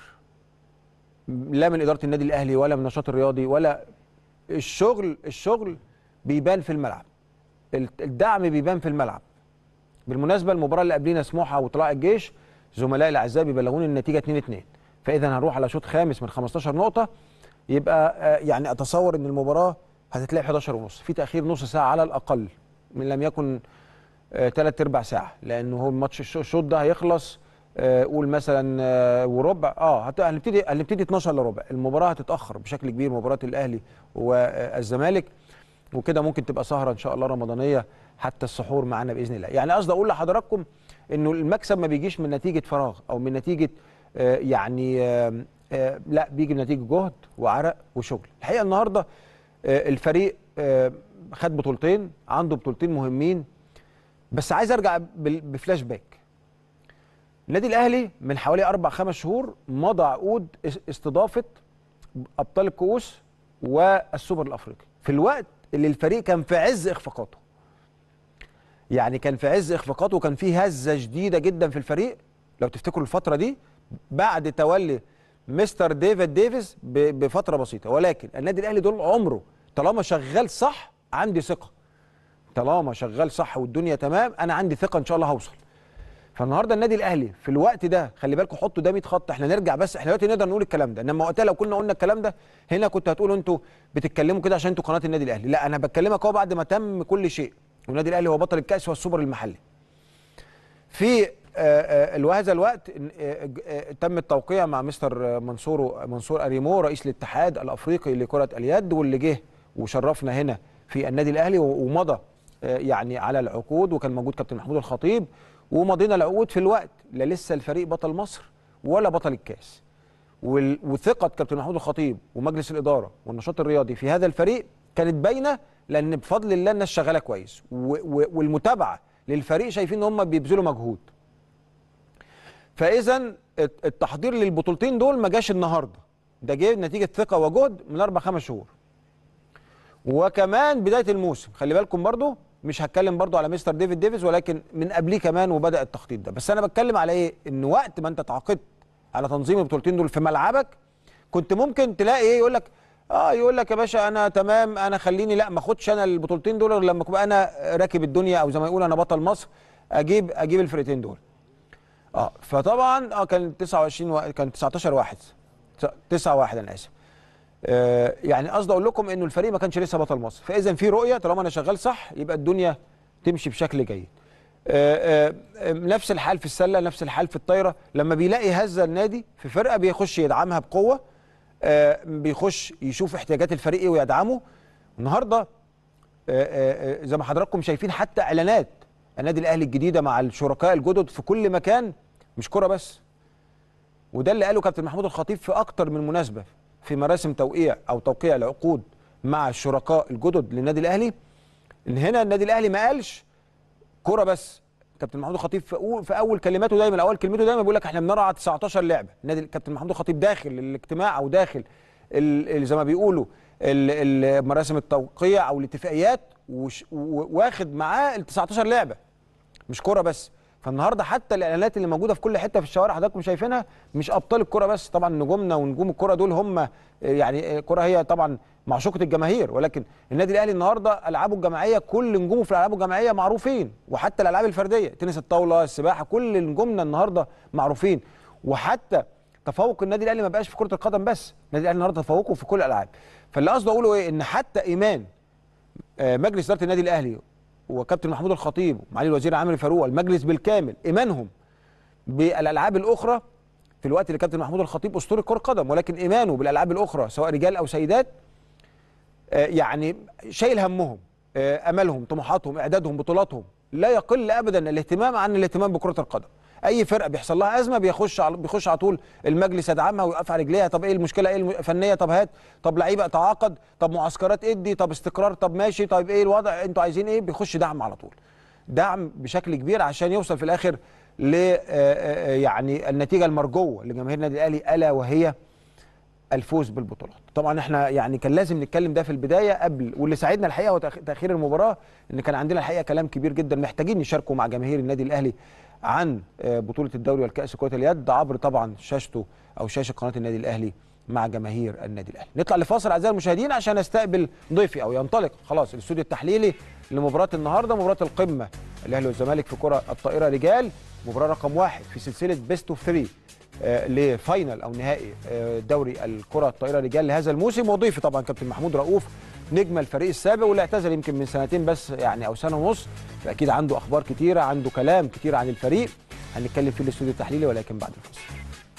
لا من اداره النادي الاهلي ولا من النشاط الرياضي ولا الشغل الشغل بيبان في الملعب ال- الدعم بيبان في الملعب بالمناسبه المباراه اللي قبلينا سموحه وطلائع الجيش زملائي الاعزاء بيبلغوني النتيجه 2 2 فاذا هنروح على شوط خامس من 15 نقطه يبقى آه، يعني اتصور ان المباراه هتتلعب 11 ونص في تاخير نص ساعه على الاقل من لم يكن ثلاث ارباع ساعه لانه هو الماتش الش- الشوط ده هيخلص آه، قول مثلا آه، وربع اه هت- هنبتدي هنبتدي 12 الا ربع المباراه هتتاخر بشكل كبير مباراه الاهلي والزمالك وكده ممكن تبقى سهره ان شاء الله رمضانيه حتى السحور معانا باذن الله يعني قصدي اقول لحضراتكم انه المكسب ما بيجيش من نتيجه فراغ او من نتيجه آه، يعني آه، آه، لا بيجي من نتيجه جهد وعرق وشغل الحقيقه النهارده آه، الفريق آه، خد بطولتين عنده بطولتين مهمين بس عايز ارجع بال- بفلاش باك النادي الاهلي من حوالي اربع خمس شهور مضى عقود اس- استضافه ابطال الكؤوس والسوبر الافريقي في الوقت اللي الفريق كان في عز اخفاقاته يعني كان في عز اخفاقاته وكان في هزه شديده جدا في الفريق لو تفتكروا الفتره دي بعد تولي مستر ديفيد ديفيس ب- بفتره بسيطه ولكن النادي الاهلي دول عمره طالما شغال صح عندي ثقه طالما شغال صح والدنيا تمام انا عندي ثقه ان شاء الله هوصل فالنهارده النادي الاهلي في الوقت ده خلي بالكم حطوا ده 100 خط احنا نرجع بس احنا دلوقتي نقدر نقول الكلام ده انما وقتها لو كنا قلنا الكلام ده هنا كنت هتقولوا انتوا بتتكلموا كده عشان انتوا قناه النادي الاهلي لا انا بكلمك اهو بعد ما تم كل شيء والنادي الاهلي هو بطل الكاس والسوبر المحلي في آه، آه، وهذا الوقت آه، آه، تم التوقيع مع مستر منصور منصور اريمو رئيس الاتحاد الافريقي لكره اليد واللي جه وشرفنا هنا في النادي الاهلي ومضى آه، يعني على العقود وكان موجود كابتن محمود الخطيب ومضينا العقود في الوقت لا لسه الفريق بطل مصر ولا بطل الكاس وال- وثقه كابتن محمود الخطيب ومجلس الاداره والنشاط الرياضي في هذا الفريق كانت باينه لان بفضل الله الناس شغاله كويس و- و- والمتابعه للفريق شايفين ان هم بيبذلوا مجهود فاذا الت- التحضير للبطولتين دول ما جاش النهارده ده جه نتيجه ثقه وجهد من اربع خمس شهور وكمان بدايه الموسم خلي بالكم برضو مش هتكلم برضو على مستر ديفيد ديفيز ولكن من قبليه كمان وبدا التخطيط ده بس انا بتكلم على ايه ان وقت ما انت اتعاقدت على تنظيم البطولتين دول في ملعبك كنت ممكن تلاقي ايه يقول لك اه يقول لك يا باشا انا تمام انا خليني لا ما اخدش انا البطولتين دول غير لما اكون انا راكب الدنيا او زي ما يقول انا بطل مصر اجيب اجيب الفرقتين دول اه فطبعا اه كان 29 و... كان 19 واحد 9 واحد انا اسف آه يعني قصدي اقول لكم انه الفريق ما كانش لسه بطل مصر فاذا في رؤيه طالما انا شغال صح يبقى الدنيا تمشي بشكل جيد آه آه آه، نفس الحال في السله نفس الحال في الطايره لما بيلاقي هزه النادي في فرقه بيخش يدعمها بقوه آه بيخش يشوف احتياجات الفريق ايه ويدعمه النهارده آه، آه، آه، زي ما حضراتكم شايفين حتى اعلانات النادي الاهلي الجديده مع الشركاء الجدد في كل مكان مش كره بس وده اللي قاله كابتن محمود الخطيب في اكتر من مناسبه في مراسم توقيع او توقيع العقود مع الشركاء الجدد للنادي الاهلي ان هنا النادي الاهلي ما قالش كره بس كابتن محمود الخطيب في أول, في اول كلماته دايما اول كلمته دايما بيقول لك احنا بنرعى 19 لعبه النادي كابتن محمود الخطيب داخل الاجتماع او داخل ال- ال- زي ما بيقولوا ال- ال- مراسم التوقيع او الاتفاقيات وش- و- واخد معاه ال 19 لعبه مش كوره بس فالنهارده حتى الاعلانات اللي موجوده في كل حته في الشوارع حضراتكم شايفينها مش ابطال الكوره بس طبعا نجومنا ونجوم الكوره دول هم آه، يعني الكوره هي طبعا معشوقه الجماهير ولكن النادي الاهلي النهارده العابه الجماعيه كل نجومه في الالعاب الجماعيه معروفين وحتى الالعاب الفرديه تنس الطاوله السباحه كل نجومنا النهارده معروفين وحتى تفوق النادي الاهلي ما بقاش في كره القدم بس النادي الاهلي النهارده تفوقه في كل الالعاب فاللي قصدي اقوله ايه ان حتى ايمان آه، مجلس اداره النادي الاهلي وكابتن محمود الخطيب ومعالي الوزير عامر فاروق المجلس بالكامل ايمانهم بالالعاب الاخرى في الوقت اللي كابتن محمود الخطيب اسطوره كره قدم ولكن ايمانه بالالعاب الاخرى سواء رجال او سيدات آه، يعني شايل همهم آه، املهم طموحاتهم اعدادهم بطولاتهم لا يقل ابدا الاهتمام عن الاهتمام بكره القدم اي فرقه بيحصل لها ازمه بيخش على بيخش على طول المجلس يدعمها ويقف على رجليها طب ايه المشكله ايه الفنيه طب هات طب لعيبه تعاقد طب معسكرات ادي طب استقرار طب ماشي طيب ايه الوضع انتوا عايزين ايه بيخش دعم على طول دعم بشكل كبير عشان يوصل في الاخر ل آه، آه، يعني النتيجه المرجوه لجماهير النادي الاهلي الا وهي الفوز بالبطولات طبعا احنا يعني كان لازم نتكلم ده في البدايه قبل واللي ساعدنا الحقيقه هو تأخ- تاخير المباراه ان كان عندنا الحقيقه كلام كبير جدا محتاجين نشاركه مع جماهير النادي الاهلي عن آه، بطوله الدوري والكاس كره اليد عبر طبعا شاشته او شاشه قناه النادي الاهلي مع جماهير النادي الاهلي نطلع لفاصل اعزائي المشاهدين عشان استقبل ضيفي او ينطلق خلاص الاستوديو التحليلي لمباراه النهارده مباراه القمه الاهلي والزمالك في كره الطائره رجال مباراه رقم واحد في سلسله بيست اوف 3 آه، لفاينل او نهائي آه، دوري الكره الطائره رجال لهذا الموسم وضيفي طبعا كابتن محمود رؤوف نجم الفريق السابق واللي اعتزل يمكن من سنتين بس يعني او سنه ونص فاكيد عنده اخبار كتيره عنده كلام كتير عن الفريق هنتكلم فيه الاستوديو التحليلي ولكن بعد الفاصل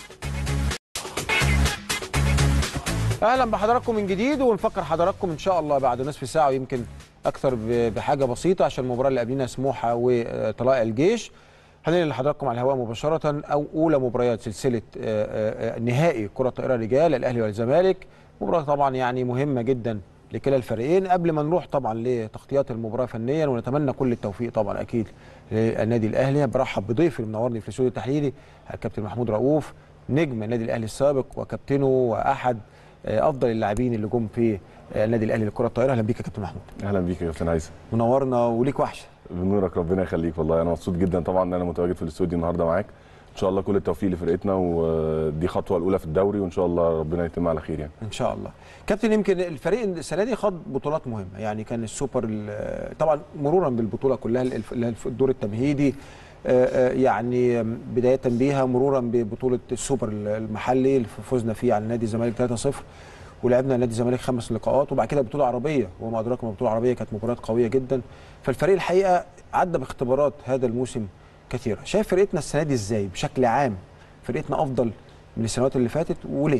اهلا بحضراتكم من جديد ونفكر حضراتكم ان شاء الله بعد نصف ساعه ويمكن اكثر ب- بحاجه بسيطه عشان المباراه اللي قبلنا سموحه وطلائع الجيش هننقل لحضراتكم على الهواء مباشره او اولى مباريات سلسله آه، آه، آه، نهائي كره الطائره رجال الاهلي والزمالك مباراه طبعا يعني مهمه جدا لكلا الفريقين قبل ما نروح طبعا لتغطيات المباراه فنيا ونتمنى كل التوفيق طبعا اكيد للنادي الاهلي برحب بضيفي اللي منورني في الاستوديو التحليلي الكابتن محمود رؤوف نجم النادي الاهلي السابق وكابتنه واحد آه، افضل اللاعبين اللي جم في آه، النادي الاهلي لكره الطائره اهلا بيك يا كابتن محمود اهلا بيك يا كابتن عايزه منورنا وليك وحشه بنورك ربنا يخليك والله انا مبسوط جدا طبعا ان انا متواجد في الاستوديو النهارده معاك ان شاء الله كل التوفيق لفرقتنا ودي خطوه الاولى في الدوري وان شاء الله ربنا يتم على خير يعني ان شاء الله كابتن يمكن الفريق السنه دي خد بطولات مهمه يعني كان السوبر ال- طبعا مرورا بالبطوله كلها الف- اللي هي الدور التمهيدي آه، آه، يعني بدايه بيها مرورا ببطوله السوبر المحلي اللي فزنا فيه على نادي الزمالك 3-0 ولعبنا نادي الزمالك خمس لقاءات وبعد كده بطوله عربيه وما ادراك ما بطوله عربيه كانت مباريات قويه جدا فالفريق الحقيقه عدى باختبارات هذا الموسم كثيره شايف فرقتنا السنه دي ازاي بشكل عام فرقتنا افضل من السنوات اللي فاتت وليه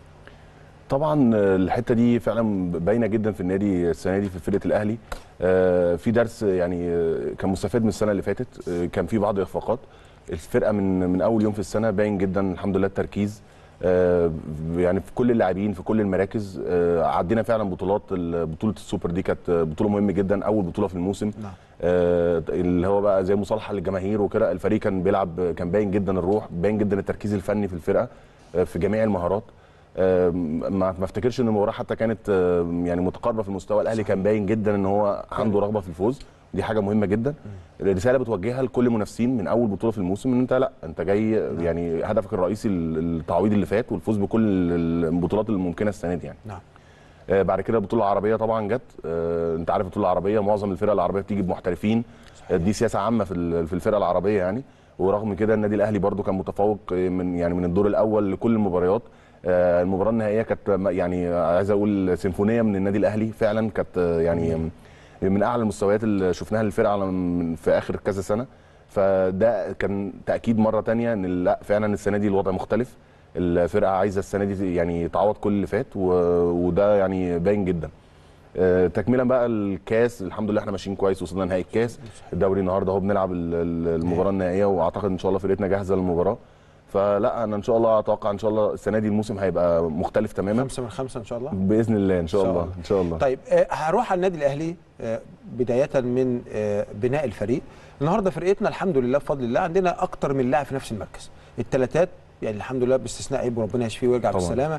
طبعا الحته دي فعلا باينه جدا في النادي السنه دي في فرقه الاهلي آه، في درس يعني آه، كان مستفاد من السنه اللي فاتت آه، كان في بعض الاخفاقات الفرقه من من اول يوم في السنه باين جدا الحمد لله التركيز آه، يعني في كل اللاعبين في كل المراكز آه، عدينا فعلا بطولات ال- بطوله السوبر دي كانت بطوله مهمه جدا اول بطوله في الموسم نعم. آه، اللي هو بقى زي مصالحه للجماهير وكده الفريق كان بيلعب كان باين جدا الروح باين جدا التركيز الفني في الفرقه آه، في جميع المهارات آه، ما ما افتكرش ان المباراه حتى كانت آه، يعني متقاربه في المستوى الاهلي كان باين جدا ان هو عنده رغبه في الفوز دي حاجه مهمه جدا رساله بتوجهها لكل المنافسين من اول بطوله في الموسم ان انت لا انت جاي يعني هدفك الرئيسي التعويض اللي فات والفوز بكل البطولات الممكنه السنه دي يعني نعم آه، بعد كده البطوله العربيه طبعا جت آه، انت عارف البطوله العربيه معظم الفرق العربيه بتيجي بمحترفين آه، دي سياسه عامه في ال- في الفرقه العربيه يعني ورغم كده النادي الاهلي برده كان متفوق آه، من يعني من الدور الاول لكل المباريات آه، المباراه النهائيه كانت م- يعني عايز اقول سيمفونيه من النادي الاهلي فعلا كانت آه، يعني من اعلى المستويات اللي شفناها للفرقه على من- في اخر كذا سنه فده كان تاكيد مره تانية ان لا فعلا السنه دي الوضع مختلف الفرقه عايزه السنه دي يعني تعوض كل اللي فات و... وده يعني باين جدا آه، تكملا بقى الكاس الحمد لله احنا ماشيين كويس وصلنا نهائي الكاس الدوري النهارده اهو بنلعب ال- ال- المباراه النهائيه واعتقد ان شاء الله فرقتنا جاهزه للمباراه فلا انا ان شاء الله اتوقع ان شاء الله السنه دي الموسم هيبقى مختلف تماما خمسة من خمسة إن شاء الله باذن الله ان شاء إن شاء الله الله. ان شاء الله طيب آه، هروح على النادي الأهلي آه، بداية من آه، بناء الفريق النهاردة فرقتنا الحمد لله بفضل الله عندنا أكتر من لاعب في نفس المركز الثلاثات يعني الحمد لله باستثناء عيب وربنا يشفيه ويرجع طبعاً. بالسلامة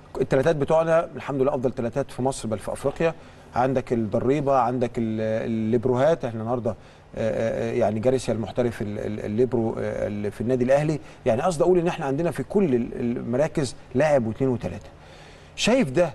الثلاثات بتوعنا الحمد لله افضل ثلاثات في مصر بل في افريقيا عندك الضريبه عندك ال- الليبروهات احنا النهارده آه، آه، يعني جاريسيا المحترف ال- ال- الليبرو آه، اللي في النادي الاهلي يعني قصدي اقول ان احنا عندنا في كل ال- المراكز لاعب واثنين وثلاثه شايف ده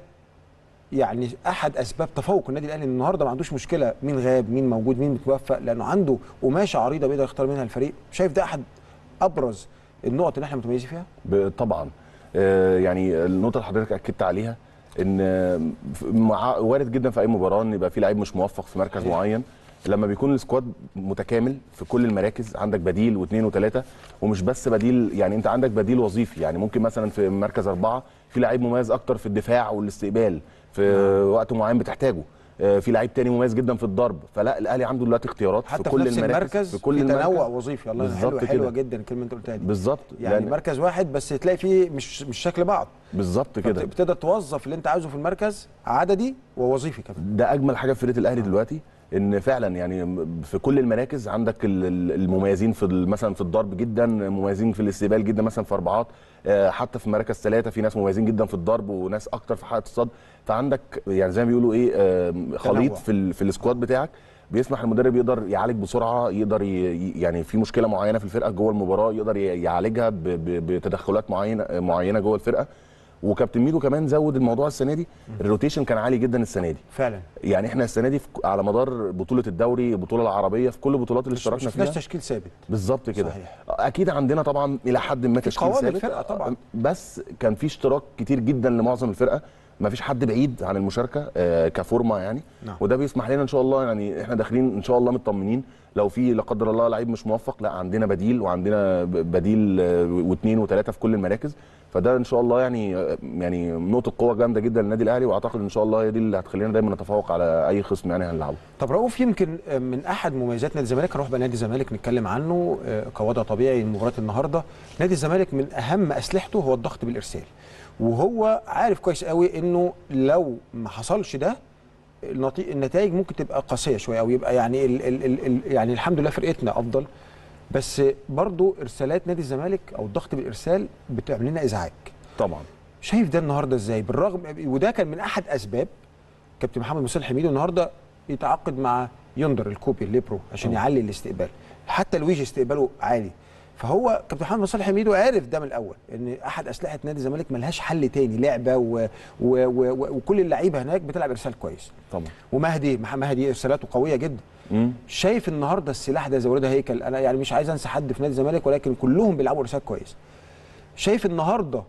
يعني احد اسباب تفوق النادي الاهلي إن النهارده ما عندوش مشكله مين غاب مين موجود مين متوفق لانه عنده قماشه عريضه بيقدر يختار منها الفريق شايف ده احد ابرز النقط اللي احنا متميزين فيها ب- طبعا آه، يعني النقطه اللي حضرتك اكدت عليها ان آه، ف- مع وارد جدا في اي مباراه ان يبقى في لعيب مش موفق في مركز صحيح. معين لما بيكون السكواد متكامل في كل المراكز عندك بديل واثنين وثلاثه ومش بس بديل يعني انت عندك بديل وظيفي يعني ممكن مثلا في مركز اربعه في لعيب مميز اكتر في الدفاع والاستقبال في وقت معين بتحتاجه آه، في لعيب تاني مميز جدا في الضرب فلا الاهلي عنده دلوقتي اختيارات حتى في في كل نفس المراكز المركز في كل في المراكز. تنوع وظيفي الله بالظبط حلوه حلوه كده. جدا الكلمه اللي انت قلتها دي بالظبط يعني لأن- مركز واحد بس تلاقي فيه مش مش شكل بعض بالظبط كده بتقدر توظف اللي انت عايزه في المركز عددي ووظيفي كمان ده اجمل حاجه في فرقه الاهلي دلوقتي ان فعلا يعني في كل المراكز عندك ال- ال- المميزين في ال- مثلا في الضرب جدا مميزين في الاستقبال جدا مثلا في اربعات آه، حتى في مراكز ثلاثه في ناس مميزين جدا في الضرب وناس اكتر في حلقه الصد فعندك يعني زي ما بيقولوا ايه آه، خليط تنوع. في ال- في السكواد بتاعك بيسمح المدرب يقدر يعالج بسرعه يقدر ي- يعني في مشكله معينه في الفرقه جوه المباراه يقدر ي- يعالجها ب- ب- بتدخلات معينه معينه جوه الفرقه وكابتن ميدو كمان زود الموضوع السنه دي الروتيشن كان عالي جدا السنه دي فعلا يعني احنا السنه دي في على مدار بطوله الدوري البطوله العربيه في كل البطولات اللي مش ما اشتركنا شفناش فيها تشكيل ثابت بالظبط كده صحيح. اكيد عندنا طبعا الى حد ما تشكيل قوام ثابت الفرقة طبعاً. بس كان في اشتراك كتير جدا لمعظم الفرقه ما فيش حد بعيد عن المشاركه آه، كفورمه يعني نعم. وده بيسمح لنا ان شاء الله يعني احنا داخلين ان شاء الله مطمنين لو في لا قدر الله لعيب مش موفق لا عندنا بديل وعندنا ب- بديل آه، واثنين وثلاثه في كل المراكز فده ان شاء الله يعني آه، يعني نقطه قوه جامده جدا للنادي الاهلي واعتقد ان شاء الله هي دي اللي هتخلينا دايما نتفوق على اي خصم يعني هنلعبه طب رؤوف يمكن من احد مميزات نادي الزمالك هنروح بقى نادي الزمالك نتكلم عنه آه، كوضع طبيعي مباراه النهارده نادي الزمالك من اهم اسلحته هو الضغط بالارسال وهو عارف كويس قوي انه لو ما حصلش ده النتي- النتائج ممكن تبقى قاسيه شويه او يبقى يعني ال ال ال ال يعني الحمد لله فرقتنا افضل بس برضو ارسالات نادي الزمالك او الضغط بالارسال بتعمل لنا ازعاج طبعا شايف ده النهارده ازاي بالرغم وده كان من احد اسباب كابتن محمد مصطفى حميدو النهارده يتعاقد مع يندر الكوبي الليبرو عشان طبعا. يعلي الاستقبال حتى لويجي استقباله عالي فهو كابتن محمد مصطفى حميدو عارف ده من الاول ان احد اسلحه نادي الزمالك ملهاش حل تاني لعبه و... و... و... و... وكل اللعيبه هناك بتلعب ارسال كويس طبعا ومهدي محمد مهدي ارسالاته قويه جدا مم. شايف النهارده السلاح ده زي ولاد هيكل انا يعني مش عايز انسى حد في نادي الزمالك ولكن كلهم بيلعبوا ارسال كويس شايف النهارده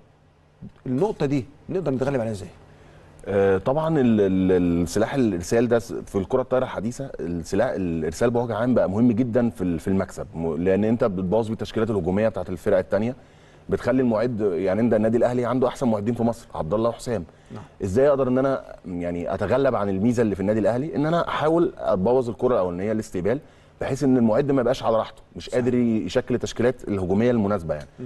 النقطه دي نقدر نتغلب عليها ازاي آه، طبعا ال- ال- السلاح الارسال ده س- في الكره الطايره الحديثه السلاح الارسال بوجه عام بقى مهم جدا في ال- في المكسب م- لان انت بتبوظ بالتشكيلات الهجوميه بتاعت الفرق الثانيه بتخلي المعد يعني انت النادي الاهلي عنده احسن معدين في مصر عبد الله وحسام نعم. ازاي اقدر ان انا يعني اتغلب عن الميزه اللي في النادي الاهلي ان انا احاول ابوظ الكره الاولانيه الاستقبال بحيث ان المعد ما يبقاش على راحته مش قادر يشكل التشكيلات الهجوميه المناسبه يعني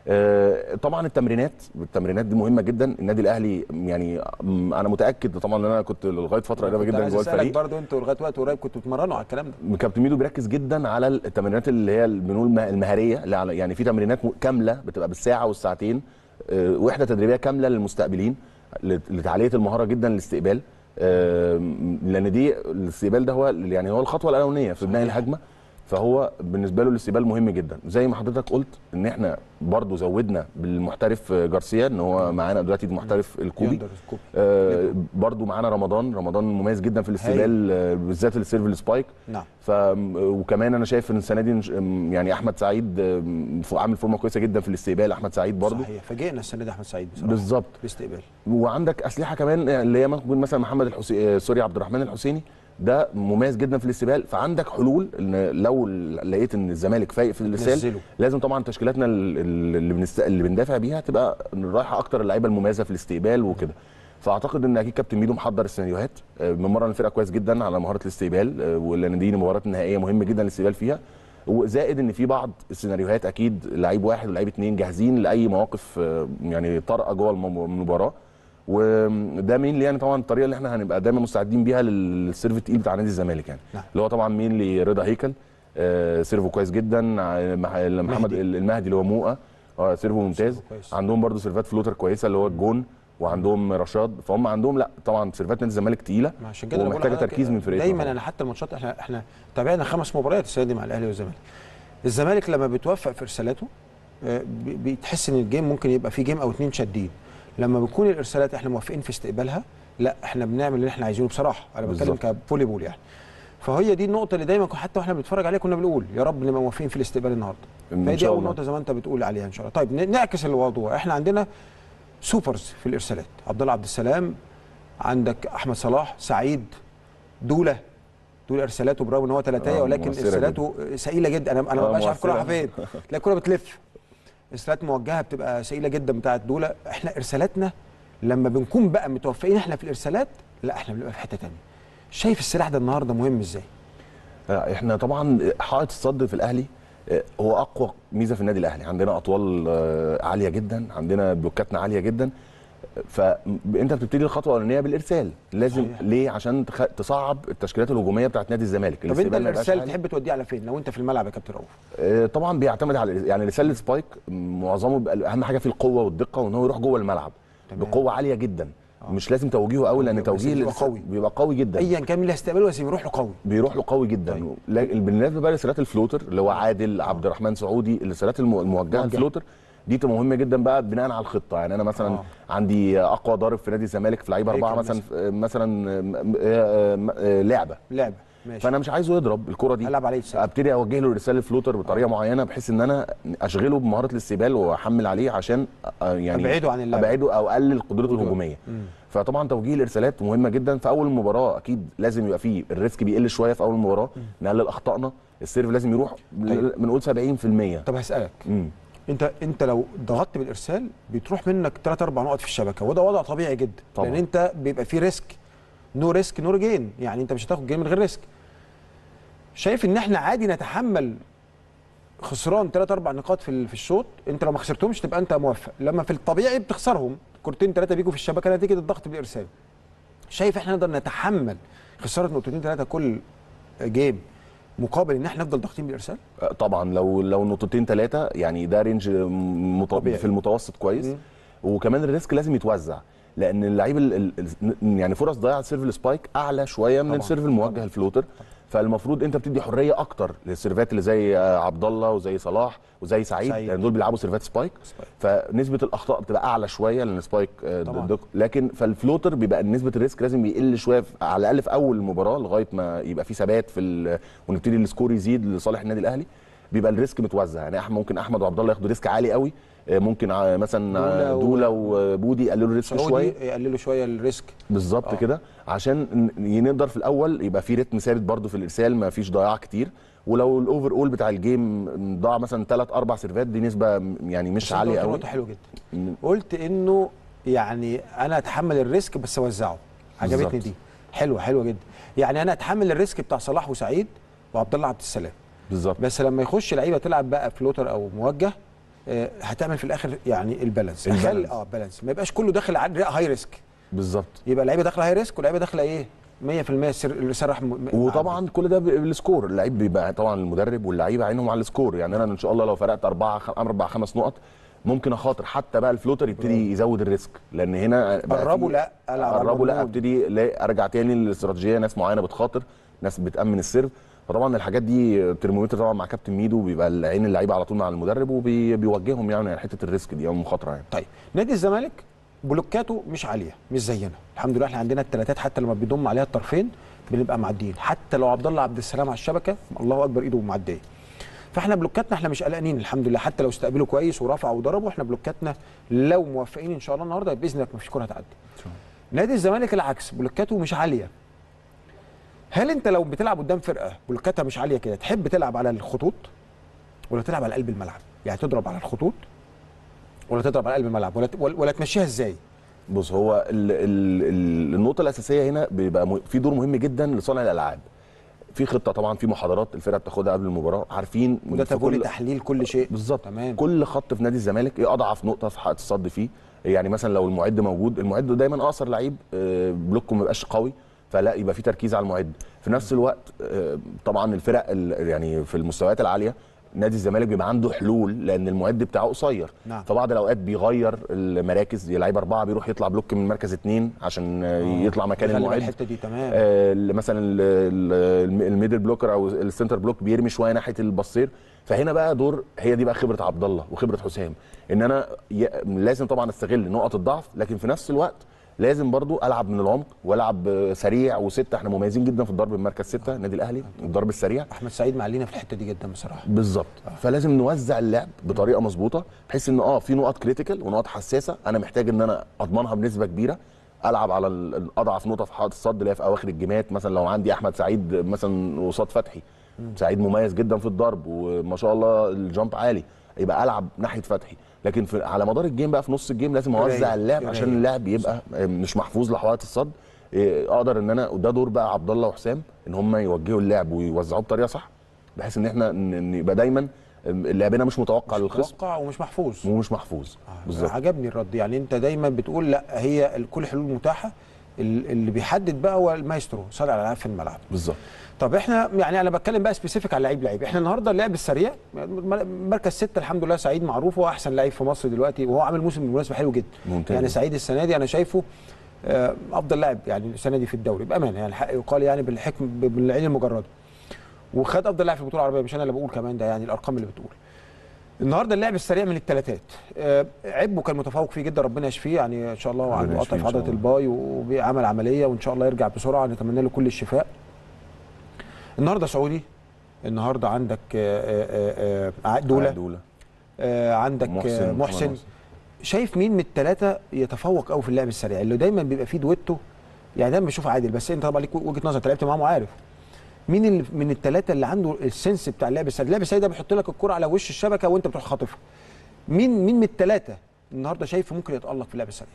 آه، طبعا التمرينات التمرينات دي مهمه جدا النادي الاهلي يعني م- انا متاكد طبعا ان انا كنت لغايه فتره قريبه كنت جدا عايز جوه اسالك الفريق برضه انتوا لغايه وقت قريب كنتوا بتتمرنوا على الكلام ده كابتن ميدو بيركز جدا على التمرينات اللي هي بنقول المه- المهاريه اللي على- يعني في تمرينات م- كامله بتبقى بالساعه والساعتين آه، وحده تدريبيه كامله للمستقبلين لت- لتعليه المهاره جدا للاستقبال آه، لان دي الاستقبال ده هو يعني هو الخطوه الاولانيه في بناء صحيح. الهجمه فهو بالنسبه له الاستقبال مهم جدا زي ما حضرتك قلت ان احنا برضو زودنا بالمحترف جارسيا ان هو معانا دلوقتي المحترف الكوبي يندر الكوبي آه برضو معانا رمضان رمضان مميز جدا في الاستقبال آه، بالذات السيرف السبايك نعم ف وكمان انا شايف ان السنه دي نش- يعني احمد سعيد آم، ف- عامل فورمه كويسه جدا في الاستقبال احمد سعيد برضو صحيح فاجئنا السنه دي احمد سعيد بصراحه بالظبط باستقبال وعندك اسلحه كمان اللي هي ممكن مثلا محمد الحسيني سوري عبد الرحمن الحسيني ده مميز جدا في الاستقبال فعندك حلول ان لو لقيت ان الزمالك فايق في الارسال نزله. لازم طبعا تشكيلاتنا ال- ال- اللي بنست... اللي بندافع بيها تبقى رايحه اكتر اللعيبه المميزه في الاستقبال وكده فاعتقد ان اكيد كابتن ميدو محضر السيناريوهات آه، بمرن الفرقه كويس جدا على مهاره الاستقبال آه، ولان دي مباراه نهائيه مهمه جدا الاستقبال فيها وزائد ان في بعض السيناريوهات اكيد لعيب واحد ولعيب اتنين جاهزين لاي مواقف آه، يعني طارئه جوه الم- المباراه وده مين يعني طبعا الطريقه اللي احنا هنبقى دايما مستعدين بيها للسيرف التقيل بتاع نادي الزمالك يعني نعم. اللي هو طبعا مين لرضا هيكل آه سيرفو كويس جدا ع- مح- محمد مهدي. المهدي اللي هو موقه اه سيرفو ممتاز سيرفو كويس. عندهم برضو سيرفات فلوتر كويسه اللي هو الجون وعندهم رشاد فهم عندهم لا طبعا سيرفات نادي الزمالك تقيله ما عشان كده أنا بقول ومحتاجه لحضرتك تركيز من فرقتنا دايما طبعاً. انا حتى الماتشات احنا احنا تابعنا خمس مباريات السنه دي مع الاهلي والزمالك الزمالك لما بيتوفق في ارسالاته آه، بي- بتحس ان الجيم ممكن يبقى فيه جيم او اتنين شادين لما بتكون الارسالات احنا موافقين في استقبالها لا احنا بنعمل اللي احنا عايزينه بصراحه انا بتكلم بالظبط. كفولي بول يعني فهي دي النقطه اللي دايما حتى واحنا بنتفرج عليها كنا بنقول يا رب نبقى موافقين في الاستقبال النهارده إن فهي دي شاء اول الله. نقطه زي ما انت بتقول عليها ان شاء الله طيب ن- نعكس الموضوع احنا عندنا سوبرز في الارسالات عبد الله عبد السلام عندك احمد صلاح سعيد دوله دول ارسالاته برغم ان هو ثلاثيه آه، ولكن مؤثرة ارسالاته ثقيله جدا انا انا ما آه، بقاش عارف الكوره رايحه مؤثرة. فين تلاقي الكوره بتلف ارسالات موجهه بتبقى ثقيله جدا بتاعت دوله احنا ارسالاتنا لما بنكون بقى متوفقين احنا في الارسالات لا احنا بنبقى في حته ثانيه شايف السلاح ده النهارده مهم ازاي آه، احنا طبعا حائط الصد في الاهلي آه، هو اقوى ميزه في النادي الاهلي عندنا اطوال آه، عاليه جدا عندنا بلوكاتنا عاليه جدا فانت بتبتدي الخطوه الاولانيه بالارسال لازم صحيح. ليه عشان تخ... تصعب التشكيلات الهجوميه بتاعت نادي الزمالك طب انت الاستقبال ما يبقاش الارسال عالي. تحب توديه على فين لو انت في الملعب يا كابتن رؤوف آه، طبعا بيعتمد على يعني رساله سبايك معظمه بيبقى اهم حاجه فيه القوه والدقه وان هو يروح جوه الملعب تمام. بقوه عاليه جدا مش لازم توجيهه قوي لان بس توجيه بيبقى الإرسال قوي. بيبقى قوي جدا ايا كان مين اللي هيستقبله بس بيروح له قوي بيروح له قوي جدا طيب. طيب. بالنسبه بقى لرسالات الفلوتر اللي هو عادل عبد الرحمن سعودي الرسالات الم- الموجهه موجهة. الفلوتر دي تبقى مهمه جدا بقى بناء على الخطه يعني انا مثلا آه. آه. عندي اقوى ضارب في نادي الزمالك في لعيبه هيكل اربعه مثلا مثلا م- آه، م- آه، لعبه لعبه ماشي فانا مش عايزه يضرب الكره دي العب عليه السلام. ابتدي اوجه له رساله فلوتر بطريقه معينه بحيث ان انا اشغله بمهاره الاستقبال واحمل عليه عشان آه، يعني أبعده عن اللعبة. ابعده او اقلل قدرته الهجوميه فطبعا توجيه الارسالات مهمه جدا في اول المباراه اكيد لازم يبقى فيه الريسك بيقل شويه في اول المباراه نقلل اخطائنا السيرف لازم يروح طيب. بنقول 70% طب هسالك امم انت انت لو ضغطت بالارسال بتروح منك 3 4 نقط في الشبكه وده وضع طبيعي جدا طبعا. لان انت بيبقى فيه ريسك نو ريسك نو جين يعني انت مش هتاخد جيم من غير ريسك شايف ان احنا عادي نتحمل خسران 3 4 نقاط في ال- في الشوط انت لو ما خسرتهمش تبقى انت موفق لما في الطبيعي بتخسرهم كورتين ثلاثه بيجوا في الشبكه نتيجه الضغط بالارسال شايف احنا نقدر نتحمل خساره نقطتين ثلاثه كل جيم مقابل ان احنا نفضل ضاغطين بالارسال طبعا لو لو نقطتين ثلاثه يعني ده رينج مط... طبيعي. في المتوسط كويس مم. وكمان الريسك لازم يتوزع لان اللعيب ال... ال... ال- يعني فرص ضياع السيرف السبايك اعلى شويه من طبعاً. السيرف الموجه الفلوتر فالمفروض انت بتدي حريه اكتر للسيرفات اللي زي آه، عبد الله وزي صلاح وزي سعيد, سعيد. لان دول بيلعبوا سيرفات سبايك سبايك. فنسبه الاخطاء بتبقى اعلى شويه لان سبايك آه، طبعاً. دق لكن فالفلوتر بيبقى نسبه الريسك لازم يقل شويه في- على الاقل في اول المباراه لغايه ما يبقى في ثبات في ال... ونبتدي السكور يزيد لصالح النادي الاهلي بيبقى الريسك متوزع يعني احنا ممكن احمد وعبد الله ياخدوا ريسك عالي قوي آه، ممكن آه، مثلا دولة آه، و- دوله وبودي يقللوا الريسك سعودي شويه يقللوا شويه الريسك بالظبط آه. كده عشان ن- نقدر في الاول يبقى في رتم ثابت برده في الارسال ما فيش ضياع كتير ولو الاوفر اول بتاع الجيم ضاع مثلا ثلاث اربع سيرفات دي نسبه م- يعني مش بس أنت عاليه قلت قوي نقطه حلوه جدا قلت انه يعني انا اتحمل الريسك بس اوزعه عجبتني بالظبط. دي حلوه حلوه جدا يعني انا اتحمل الريسك بتاع صلاح وسعيد وعبد الله عبد السلام بالظبط بس لما يخش لعيبه تلعب بقى فلوتر او موجه آه، هتعمل في الاخر يعني البالانس البالانس. أخلي- اه بالانس ما يبقاش كله داخل على هاي ريسك بالظبط يبقى لعيبه داخله هاي ريسك ولعيبه داخله ايه 100% السر السر راح م- م- وطبعا كل ده ب- بالسكور اللعيب بيبقى طبعا المدرب واللعيبه عينهم على السكور يعني انا ان شاء الله لو فرقت اربعه خ- اربع خمس نقط ممكن اخاطر حتى بقى الفلوتر يبتدي يزود الريسك لان هنا بقى قربوا في- لا العب على قربوا لا المضمون. ابتدي لا ارجع تاني للاستراتيجيه ناس معينه بتخاطر ناس بتامن السيرف فطبعا الحاجات دي ترمومتر طبعا مع كابتن ميدو بيبقى عين اللعيبه على طول مع المدرب وبيوجههم يعني على حته الريسك دي او المخاطره يعني طيب نادي الزمالك بلوكاته مش عاليه مش زينا الحمد لله احنا عندنا الثلاثات حتى لما بيضم عليها الطرفين بنبقى معديين حتى لو عبد الله عبد السلام على الشبكه الله اكبر ايده معديه فاحنا بلوكاتنا احنا مش قلقانين الحمد لله حتى لو استقبلوا كويس ورفعوا وضربوا احنا بلوكاتنا لو موفقين ان شاء الله النهارده باذن الله مفيش كره هتعدي نادي الزمالك العكس بلوكاته مش عاليه هل انت لو بتلعب قدام فرقه بلوكاتها مش عاليه كده تحب تلعب على الخطوط ولا تلعب على قلب الملعب يعني تضرب على الخطوط ولا تضرب على قلب الملعب ولا ولا ولا تمشيها ازاي بص هو ال ال ال النقطه الاساسيه هنا بيبقى م- في دور مهم جدا لصانع الالعاب في خطه طبعا في محاضرات الفرقه بتاخدها قبل المباراه عارفين وده في تقولي كل- تحليل كل شيء بالظبط تمام كل خط في نادي الزمالك ايه اضعف نقطه في حائط الصد فيه يعني مثلا لو المعد موجود المعد دايما اقصر لعيب آه، بلوكه ما يبقاش قوي فلا يبقى في تركيز على المعد في نفس الوقت آه، طبعا الفرق ال- يعني في المستويات العاليه نادي الزمالك بيبقى عنده حلول لان المعد بتاعه قصير نعم. فبعض الاوقات بيغير المراكز لعيب اربعه بيروح يطلع بلوك من مركز اثنين عشان آه. يطلع مكان خلي بالك المعد الحته دي تمام آه، مثلا ال- ال- الميدل بلوكر او السنتر بلوك بيرمي شويه ناحيه البصير فهنا بقى دور هي دي بقى خبره عبد الله وخبره حسام ان انا ي... لازم طبعا استغل نقط الضعف لكن في نفس الوقت لازم برضو العب من العمق والعب آه، سريع وسته احنا مميزين جدا في الضرب بمركز سته النادي الاهلي الضرب السريع احمد سعيد معلينا في الحته دي جدا بصراحه بالظبط فلازم نوزع اللعب بطريقه مظبوطه بحيث ان اه في نقط كريتيكال ونقط حساسه انا محتاج ان انا اضمنها بنسبه كبيره العب على ال- الاضعف نقطه في حائط الصد اللي هي في اواخر الجيمات مثلا لو عندي احمد سعيد مثلا قصاد فتحي سعيد مميز جدا في الضرب وما شاء الله الجامب عالي يبقى العب ناحيه فتحي لكن في على مدار الجيم بقى في نص الجيم لازم قريب، اوزع اللعب قريب. عشان اللعب يبقى مش محفوظ لحوائط الصد إيه، اقدر ان انا وده دور بقى عبد الله وحسام ان هم يوجهوا اللعب ويوزعوه بطريقه صح بحيث ان احنا ن- ن- يبقى دايما لعبنا مش متوقع للخصم متوقع ومش محفوظ ومش محفوظ بالظبط عجبني الرد يعني انت دايما بتقول لا هي ال- كل الحلول متاحه ال- اللي بيحدد بقى هو المايسترو صانع الالعاب في الملعب بالظبط طب احنا يعني انا بتكلم بقى سبيسيفيك على لعيب لعيب احنا النهارده اللعب السريع مركز ستة الحمد لله سعيد معروف هو احسن لعيب في مصر دلوقتي وهو عامل موسم بالمناسبه حلو جدا ممتاز. يعني سعيد السنه دي انا شايفه آه، افضل لاعب يعني السنه دي في الدوري بامانه يعني الحق يقال يعني بالحكم بالعين المجرده وخد افضل لاعب في البطوله العربيه مش انا اللي بقول كمان ده يعني الارقام اللي بتقول النهارده اللعب السريع من الثلاثات آه، عبه كان متفوق فيه جدا ربنا يشفيه يعني ان شاء الله ربنا وعنده يشفيه قطع إن في شاء عضله الله. الباي وبيعمل عمليه وان شاء الله يرجع بسرعه نتمنى له كل الشفاء النهارده سعودي النهارده عندك آه، آه، آه، دوله دوله آه، عندك محسن, محسن محسن. محسن. شايف مين من الثلاثه يتفوق قوي في اللعب السريع اللي دايما بيبقى فيه دويتو يعني دايما بشوف عادل بس انت طبعا ليك وجهه نظر انت لعبت معاهم وعارف مين اللي من الثلاثه اللي عنده السنس بتاع اللعب السريع اللعب السريع ده بيحط لك الكره على وش الشبكه وانت بتروح خاطفها مين مين من الثلاثه النهارده شايفه ممكن يتالق في اللعب السريع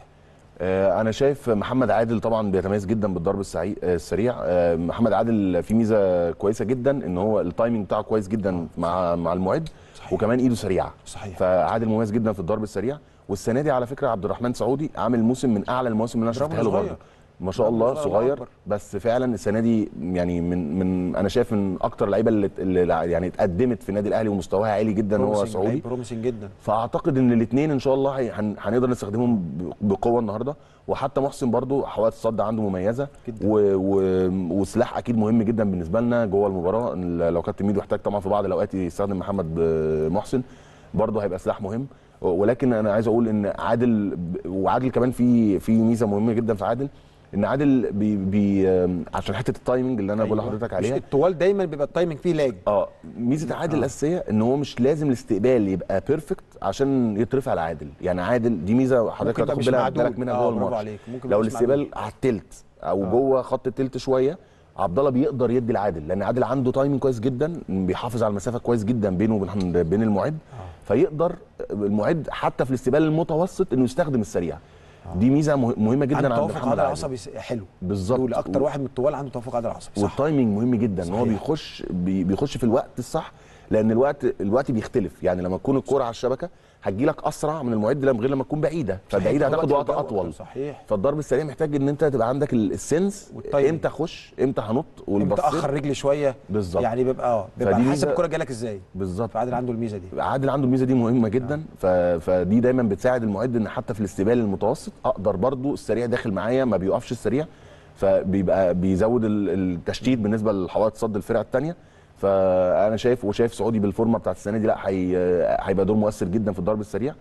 آه، انا شايف محمد عادل طبعا بيتميز جدا بالضرب السعي- آه، السريع آه، محمد عادل في ميزه كويسه جدا ان هو التايمنج بتاعه كويس جدا مع مع المعد صحيح. وكمان ايده سريعه صحيح. فعادل مميز جدا في الضرب السريع والسنه دي على فكره عبد الرحمن سعودي عامل موسم من اعلى المواسم اللي انا برافو شفتها له صغير. برضه ما شاء الله برافو صغير، الله صغير أكبر. بس فعلا السنه دي يعني من من انا شايف من اكتر اللعيبه اللي, اللي يعني اتقدمت في النادي الاهلي ومستواها عالي جدا هو سعودي بروميسنج جدا فاعتقد ان الاثنين ان شاء الله هي- هن- هنقدر نستخدمهم ب- بقوه النهارده وحتى محسن برضو حوادث الصد عنده مميزه جدا. و... و... وسلاح اكيد مهم جدا بالنسبه لنا جوه المباراه ال- لو كابتن ميدو احتاج طبعا في بعض الاوقات يستخدم محمد ب- محسن برضه هيبقى سلاح مهم ولكن انا عايز اقول ان عادل ب- وعادل كمان في في ميزه مهمه جدا في عادل ان عادل بي بي عشان حته التايمنج اللي انا بقول أيوة. لحضرتك مش عليها الطوال دايما بيبقى التايمنج فيه لاج اه ميزه عادل الاساسيه ان هو مش لازم الاستقبال يبقى بيرفكت عشان يترفع لعادل يعني عادل دي ميزه حضرتك ممكن يبقى هتاخد مش بالك معدول. بالك منها آه، جوه برافو الماتش عليك. ممكن لو يبقى مش الاستقبال على التلت او آه. جوه خط التلت شويه عبد الله بيقدر يدي لعادل لان عادل عنده تايمنج كويس جدا بيحافظ على المسافه كويس جدا بينه وبين بين المعد فيقدر المعد حتى في الاستقبال المتوسط انه يستخدم السريع دي ميزه مه- مهمه جدا عنده عند توافق محمد عضلي عادل عصبي س- حلو بالظبط. دول اكتر و- واحد من الطوال عنده توافق عضلي عصبي صح والتايمنج مهم جدا ان هو صحيح. بيخش بي- بيخش في الوقت الصح لان الوقت الوقت بيختلف يعني لما تكون الكره على الشبكه هتجي لك اسرع من المعد لما غير لما تكون بعيده فالبعيده صحيح. هتاخد وقت الجو- اطول صحيح فالضرب السريع محتاج ان انت تبقى عندك ال- السنس والتايمنج. امتى اخش امتى هنط امتى والبصير اخر رجلي شويه بالظبط. يعني بيبقى اه بيبقى فدي على حسب ميزة- الكوره جالك ازاي بالظبط فعادل عنده الميزه دي عادل عنده الميزه دي مهمه جدا ف... فدي دايما بتساعد المعد ان حتى في الاستقبال المتوسط اقدر برضو السريع داخل معايا ما بيوقفش السريع فبيبقى بيزود ال- التشتيت بالنسبه لحوائط صد الفرقه الثانيه فانا شايف وشايف سعودي بالفورمه بتاعت السنه دي لا هي... هيبقى دور مؤثر جدا في الضرب السريع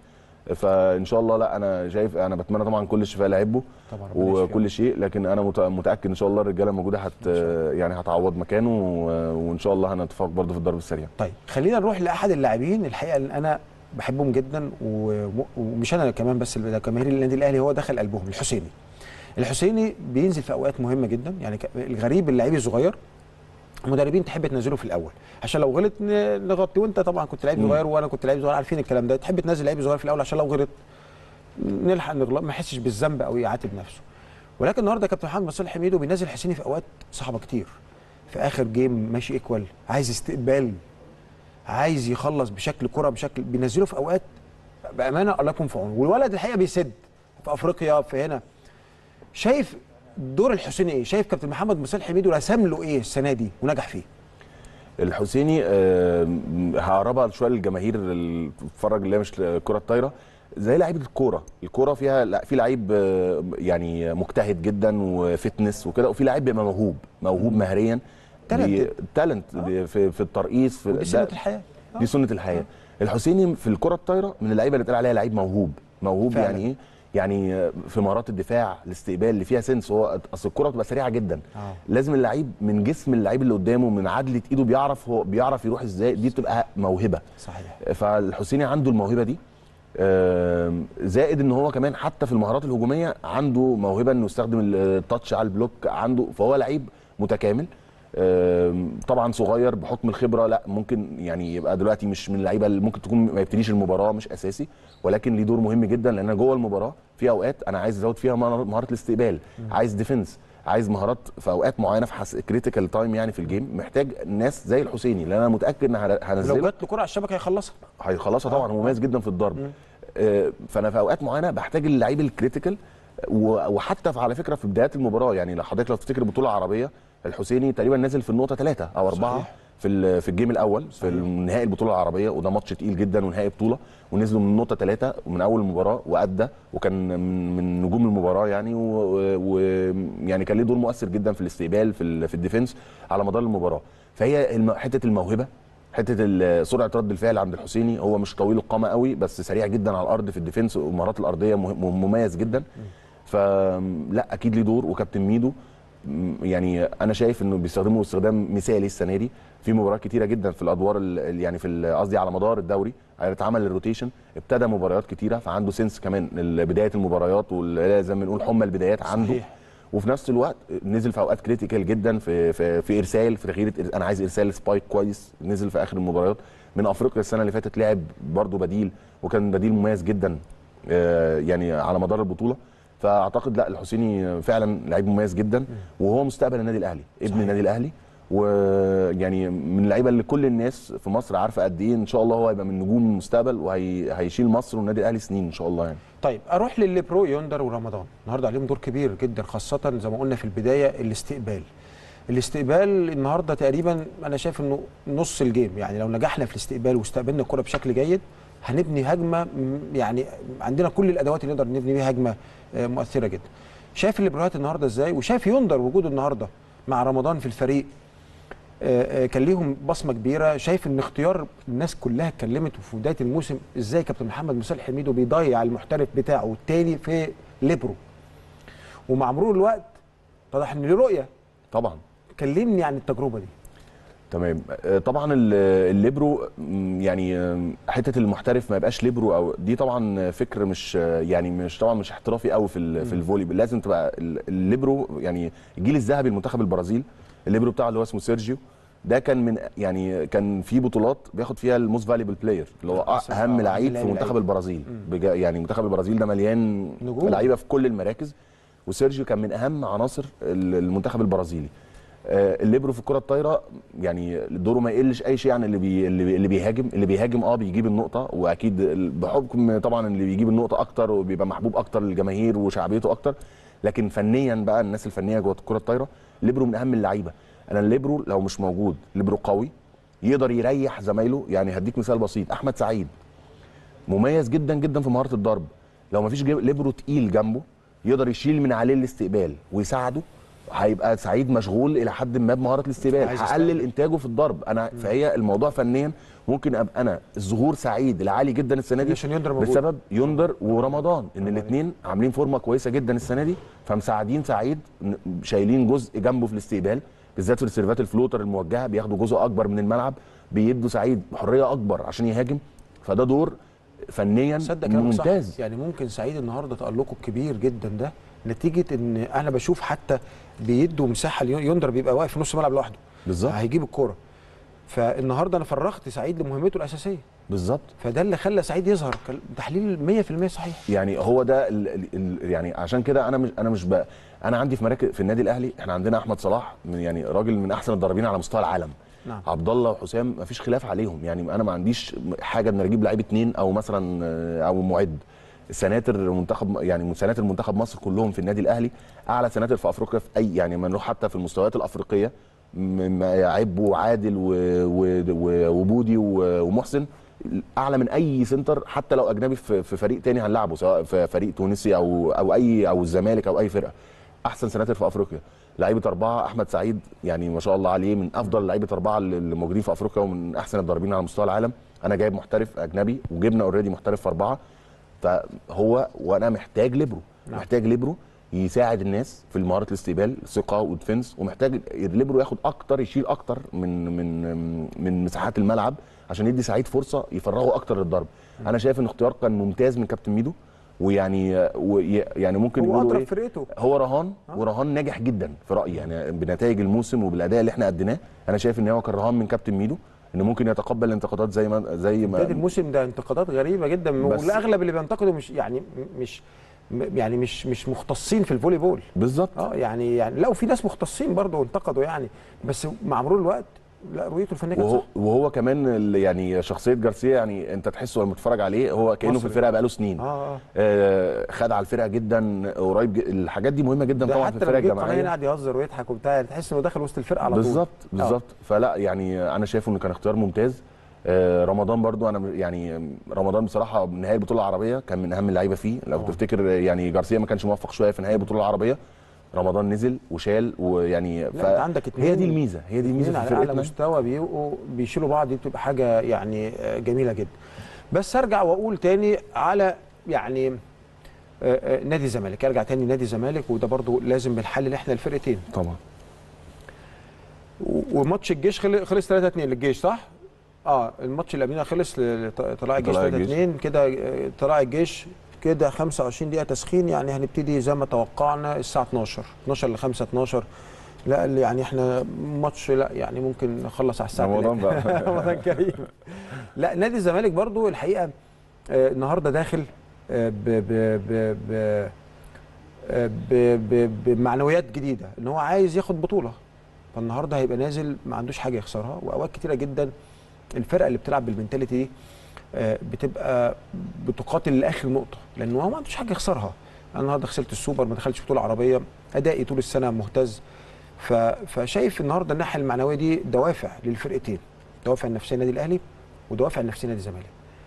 فان شاء الله لا انا شايف انا بتمنى طبعا كل الشفاء لعبه طبعا ربنا يشفيه. وكل شيء لكن انا مت- متاكد ان شاء الله الرجاله الموجوده هت يعني هتعوض مكانه و- وان شاء الله هنتفوق برضه في الضرب السريع طيب خلينا نروح لاحد اللاعبين الحقيقه اللي انا بحبهم جدا و- ومش انا كمان بس ده جماهير النادي الاهلي هو دخل قلبهم الحسيني الحسيني بينزل في اوقات مهمه جدا يعني ك- الغريب اللعيب الصغير المدربين تحب تنزله في الاول عشان لو غلط ن- نغطي وانت طبعا كنت لعيب صغير وانا كنت لعيب صغير عارفين الكلام ده تحب تنزل لعيب صغير في الاول عشان لو غلط نلحق نغلط ما يحسش بالذنب او يعاتب نفسه ولكن النهارده كابتن محمد مصطفى حميدو بينزل حسيني في اوقات صعبه كتير في اخر جيم ماشي ايكوال عايز استقبال عايز يخلص بشكل كره بشكل بينزله في اوقات بامانه الله يكون في عونه والولد الحقيقه بيسد في افريقيا في هنا شايف دور الحسيني ايه شايف كابتن محمد مصطفى حميدو رسم له ايه السنه دي ونجح فيه الحسيني آه، هقربها شويه للجماهير اللي بتتفرج اللي هي مش الكره الطايره زي لعيبه الكوره الكوره فيها لا في لعيب آه، يعني مجتهد جدا وفتنس وكده وفي لعيب بيبقى موهوب موهوب مهريا Talented. تالنت في في الترقيص في ودي ده- سنه الحياه دي سنه الحياه الحسيني في الكره الطايره من اللعيبه اللي اتقال عليها لعيب موهوب موهوب فعلا. يعني ايه يعني في مهارات الدفاع الاستقبال اللي فيها سنس هو اصل الكره بتبقى سريعه جدا آه. لازم اللعيب من جسم اللعيب اللي قدامه من عدله ايده بيعرف هو بيعرف يروح ازاي دي بتبقى موهبه صحيح فالحسيني عنده الموهبه دي آم، زائد ان هو كمان حتى في المهارات الهجوميه عنده موهبه انه يستخدم التاتش على البلوك عنده فهو لعيب متكامل آم، طبعا صغير بحكم الخبره لا ممكن يعني يبقى دلوقتي مش من اللعيبه اللي ممكن تكون ما يبتديش المباراه مش اساسي ولكن ليه دور مهم جدا لان جوه المباراه في اوقات انا عايز ازود فيها مهار- مهاره الاستقبال عايز ديفنس عايز مهارات في اوقات معينه في حس... كريتيكال تايم يعني في الجيم محتاج ناس زي الحسيني لان انا متاكد ان هن- لو هنزله جت له كره على الشبكه هيخلصها هيخلصها طبعا هو مميز جدا في الضرب آه، فانا في اوقات معينه بحتاج اللعيب الكريتيكال و- وحتى في على فكره في بدايات المباراه يعني لو حضرتك لو تفتكر البطوله العربيه الحسيني تقريبا نازل في النقطه ثلاثه او اربعه صحيح. في ال- في الجيم الاول في نهائي البطوله العربيه وده ماتش تقيل جدا ونهائي بطوله ونزلوا من النقطه ثلاثه ومن اول المباراه وادى وكان من, من نجوم المباراه يعني ويعني كان ليه دور مؤثر جدا في الاستقبال في ال- في الديفنس على مدار المباراه فهي الم- حته الموهبه حته ال- سرعه رد الفعل عند الحسيني هو مش طويل القامه قوي بس سريع جدا على الارض في الديفنس والمهارات الارضيه مهم- مميز جدا فلا اكيد ليه دور وكابتن ميدو م- يعني انا شايف انه بيستخدمه استخدام مثالي السنه دي في مباريات كتيره جدا في الادوار ال- ال- يعني في ال- قصدي على مدار الدوري اتعمل الروتيشن ابتدى مباريات كتيره فعنده سنس كمان ال- بدايه المباريات وزي ما بنقول حمى البدايات عنده صحيح. وفي نفس الوقت نزل في اوقات كريتيكال جدا في في, في ارسال في تغيير إر- انا عايز ارسال سبايك كويس نزل في اخر المباريات من افريقيا السنه اللي فاتت لعب برده بديل وكان بديل مميز جدا آه، يعني على مدار البطوله فاعتقد لا الحسيني فعلا لعيب مميز جدا وهو مستقبل النادي الاهلي ابن صحيح. النادي الاهلي ويعني من اللعيبه اللي كل الناس في مصر عارفه قد ايه ان شاء الله هو هيبقى من نجوم المستقبل وهيشيل مصر والنادي الاهلي سنين ان شاء الله يعني طيب اروح للبرو يوندر ورمضان النهارده عليهم دور كبير جدا خاصه زي ما قلنا في البدايه الاستقبال الاستقبال النهارده تقريبا انا شايف انه نص الجيم يعني لو نجحنا في الاستقبال واستقبلنا الكره بشكل جيد هنبني هجمه م- يعني عندنا كل الادوات اللي نقدر نبني بيها هجمه آه، مؤثره جدا شايف الابرهات النهارده ازاي وشايف يوندر وجوده النهارده مع رمضان في الفريق آه، آه، كان ليهم بصمه كبيره شايف ان اختيار الناس كلها اتكلمت في بدايه الموسم ازاي كابتن محمد مصالح حميدو بيضيع المحترف بتاعه التاني في ليبرو ومع مرور الوقت اتضح ان ليه رؤيه طبعا كلمني عن التجربه دي تمام آه، طبعا ال- الليبرو م، يعني آم، حته المحترف ما يبقاش ليبرو او دي طبعا فكر مش آه، يعني مش طبعا مش احترافي قوي في ال- في الفولي لازم تبقى ال- الليبرو يعني الجيل الذهبي لمنتخب البرازيل الليبرو بتاعه اللي هو اسمه سيرجيو ده كان من يعني كان في بطولات بياخد فيها الموست فاليبل بلاير اللي هو صح، آه، اهم لعيب في لعيب منتخب لعيب. البرازيل بجا يعني منتخب البرازيل ده مليان نجوم. لعيبه في كل المراكز وسيرجيو كان من اهم عناصر ال- المنتخب البرازيلي آه، الليبرو في الكره الطايره يعني دوره ما يقلش اي شيء عن اللي بي اللي بي- اللي بيهاجم اللي بيهاجم اه بيجيب النقطه واكيد ال- بحكم طبعا اللي بيجيب النقطه اكتر وبيبقى محبوب اكتر للجماهير وشعبيته اكتر لكن فنيا بقى الناس الفنيه جوه الكره الطايره ليبرو من اهم اللعيبه انا الليبرو لو مش موجود ليبرو قوي يقدر يريح زمايله يعني هديك مثال بسيط احمد سعيد مميز جدا جدا في مهاره الضرب لو مفيش جيب- ليبرو تقيل جنبه يقدر يشيل من عليه الاستقبال ويساعده هيبقى سعيد مشغول الى حد ما بمهاره الاستقبال عايز هقلل يستقبل. انتاجه في الضرب انا فهي الموضوع فنيا ممكن ابقى انا الظهور سعيد العالي جدا السنه دي عشان يندر موجود. بسبب يندر ورمضان ان الاثنين عاملين فورمه كويسه جدا السنه دي فمساعدين سعيد ن- شايلين جزء جنبه في الاستقبال بالذات في السيرفات الفلوتر الموجهه بياخدوا جزء اكبر من الملعب بيدوا سعيد حريه اكبر عشان يهاجم فده دور فنيا تصدق كلامك صح ممتاز يعني ممكن سعيد النهارده تألقه الكبير جدا ده نتيجه ان انا بشوف حتى بيدوا مساحه ليون- يندر بيبقى واقف في نص الملعب لوحده بالظبط هيجيب الكوره فالنهارده انا فرغت سعيد لمهمته الاساسيه بالظبط فده اللي خلى سعيد يظهر كان تحليل 100% صحيح يعني هو ده ال ال ال يعني عشان كده انا مش انا مش بقى انا عندي في مراكز في النادي الاهلي احنا عندنا احمد صلاح من يعني راجل من احسن الضاربين على مستوى العالم نعم. عبد الله وحسام ما فيش خلاف عليهم يعني انا ما عنديش حاجه ان اجيب لعيب اتنين او مثلا آه، او معد سناتر منتخب يعني سناتر منتخب مصر كلهم في النادي الاهلي اعلى سناتر في افريقيا في اي يعني ما نروح حتى في المستويات الافريقيه م- م- عبو وعادل و- و- و- وبودي و- ومحسن اعلى من اي سنتر حتى لو اجنبي في في فريق تاني هنلعبه سواء في فريق تونسي او او اي او الزمالك او اي فرقه احسن سناتر في افريقيا لعيبه اربعه احمد سعيد يعني ما شاء الله عليه من افضل لعيبه اربعه اللي موجودين في افريقيا ومن احسن الضاربين على مستوى العالم انا جايب محترف اجنبي وجبنا اوريدي محترف في اربعه فهو وانا محتاج ليبرو نعم. محتاج ليبرو يساعد الناس في مهاره الاستقبال ثقه وديفنس ومحتاج الليبرو ياخد اكتر يشيل اكتر من من من مساحات الملعب عشان يدي سعيد فرصه يفرغه اكتر للضرب انا شايف ان اختيار كان ممتاز من كابتن ميدو ويعني وي- يعني ممكن هو يقولوا اضرب ايه فرقته هو رهان ورهان ناجح جدا في رايي يعني بنتائج الموسم وبالاداء اللي احنا قدناه انا شايف ان هو كان رهان من كابتن ميدو انه ممكن يتقبل الانتقادات زي ما زي بدايه ما الموسم ده انتقادات غريبه جدا بس- والاغلب اللي بينتقدوا مش يعني مش م- يعني مش مش مختصين في الفولي بول بالظبط اه يعني يعني لا وفي ناس مختصين برضه انتقدوا يعني بس مع مرور الوقت لا رؤيته الفنيه كانت وهو صح وهو كمان ال- يعني شخصيه جارسيا يعني انت تحسه لما تتفرج عليه هو كانه في مصري. الفرقه بقاله سنين اه اه آه خد على الفرقه جدا قريب ج- الحاجات دي مهمه جدا ده طبعا في حتى الفرقه لما جه القناه الجماعيه قاعد يهزر ويضحك وبتاع تحس انه داخل وسط الفرقه على طول بالظبط بالظبط فلا يعني انا شايفه انه كان اختيار ممتاز آه، رمضان برضو انا يعني رمضان بصراحه نهائي البطوله العربيه كان من اهم اللعيبه فيه لو طبعا. تفتكر يعني جارسيا ما كانش موفق شويه في نهائي البطوله العربيه رمضان نزل وشال ويعني لا انت عندك اتنين هي دي الميزه هي دي الميزه اتنين في على اعلى فرقتنا مستوى بيبقوا بيشيلوا بعض دي بتبقى حاجه يعني آه، جميله جدا بس ارجع واقول تاني على يعني آه، آه، نادي الزمالك ارجع تاني نادي الزمالك وده برضو لازم بنحلل احنا الفرقتين طبعا و- وماتش الجيش خل- خلص 3 2 للجيش صح؟ اه الماتش اللي قبلنا خلص لطلائع الجيش طلائع 3 الجيش. 2 كده آه، طلائع الجيش كده 25 دقيقه تسخين يعني هنبتدي زي ما توقعنا الساعه 12 12 ل 5 12 لا اللي يعني احنا ماتش لا يعني ممكن نخلص على الساعه رمضان 3. بقى. رمضان كريم لا نادي الزمالك برضو الحقيقه آه، النهارده داخل آه، ب ب ب ب آه، ب- ب- بمعنويات جديده ان هو عايز ياخد بطوله فالنهارده هيبقى نازل ما عندوش حاجه يخسرها واوقات كتيره جدا الفرقه اللي بتلعب بالمنتاليتي دي آه، بتبقى بتقاتل لاخر نقطه لان هو ما عندوش حاجه يخسرها انا النهارده خسرت السوبر ما دخلتش بطوله عربيه ادائي طول السنه مهتز ف- فشايف النهارده الناحيه المعنويه دي دوافع للفرقتين دوافع النفسيه النادي الاهلي ودوافع النفسيه نادي الزمالك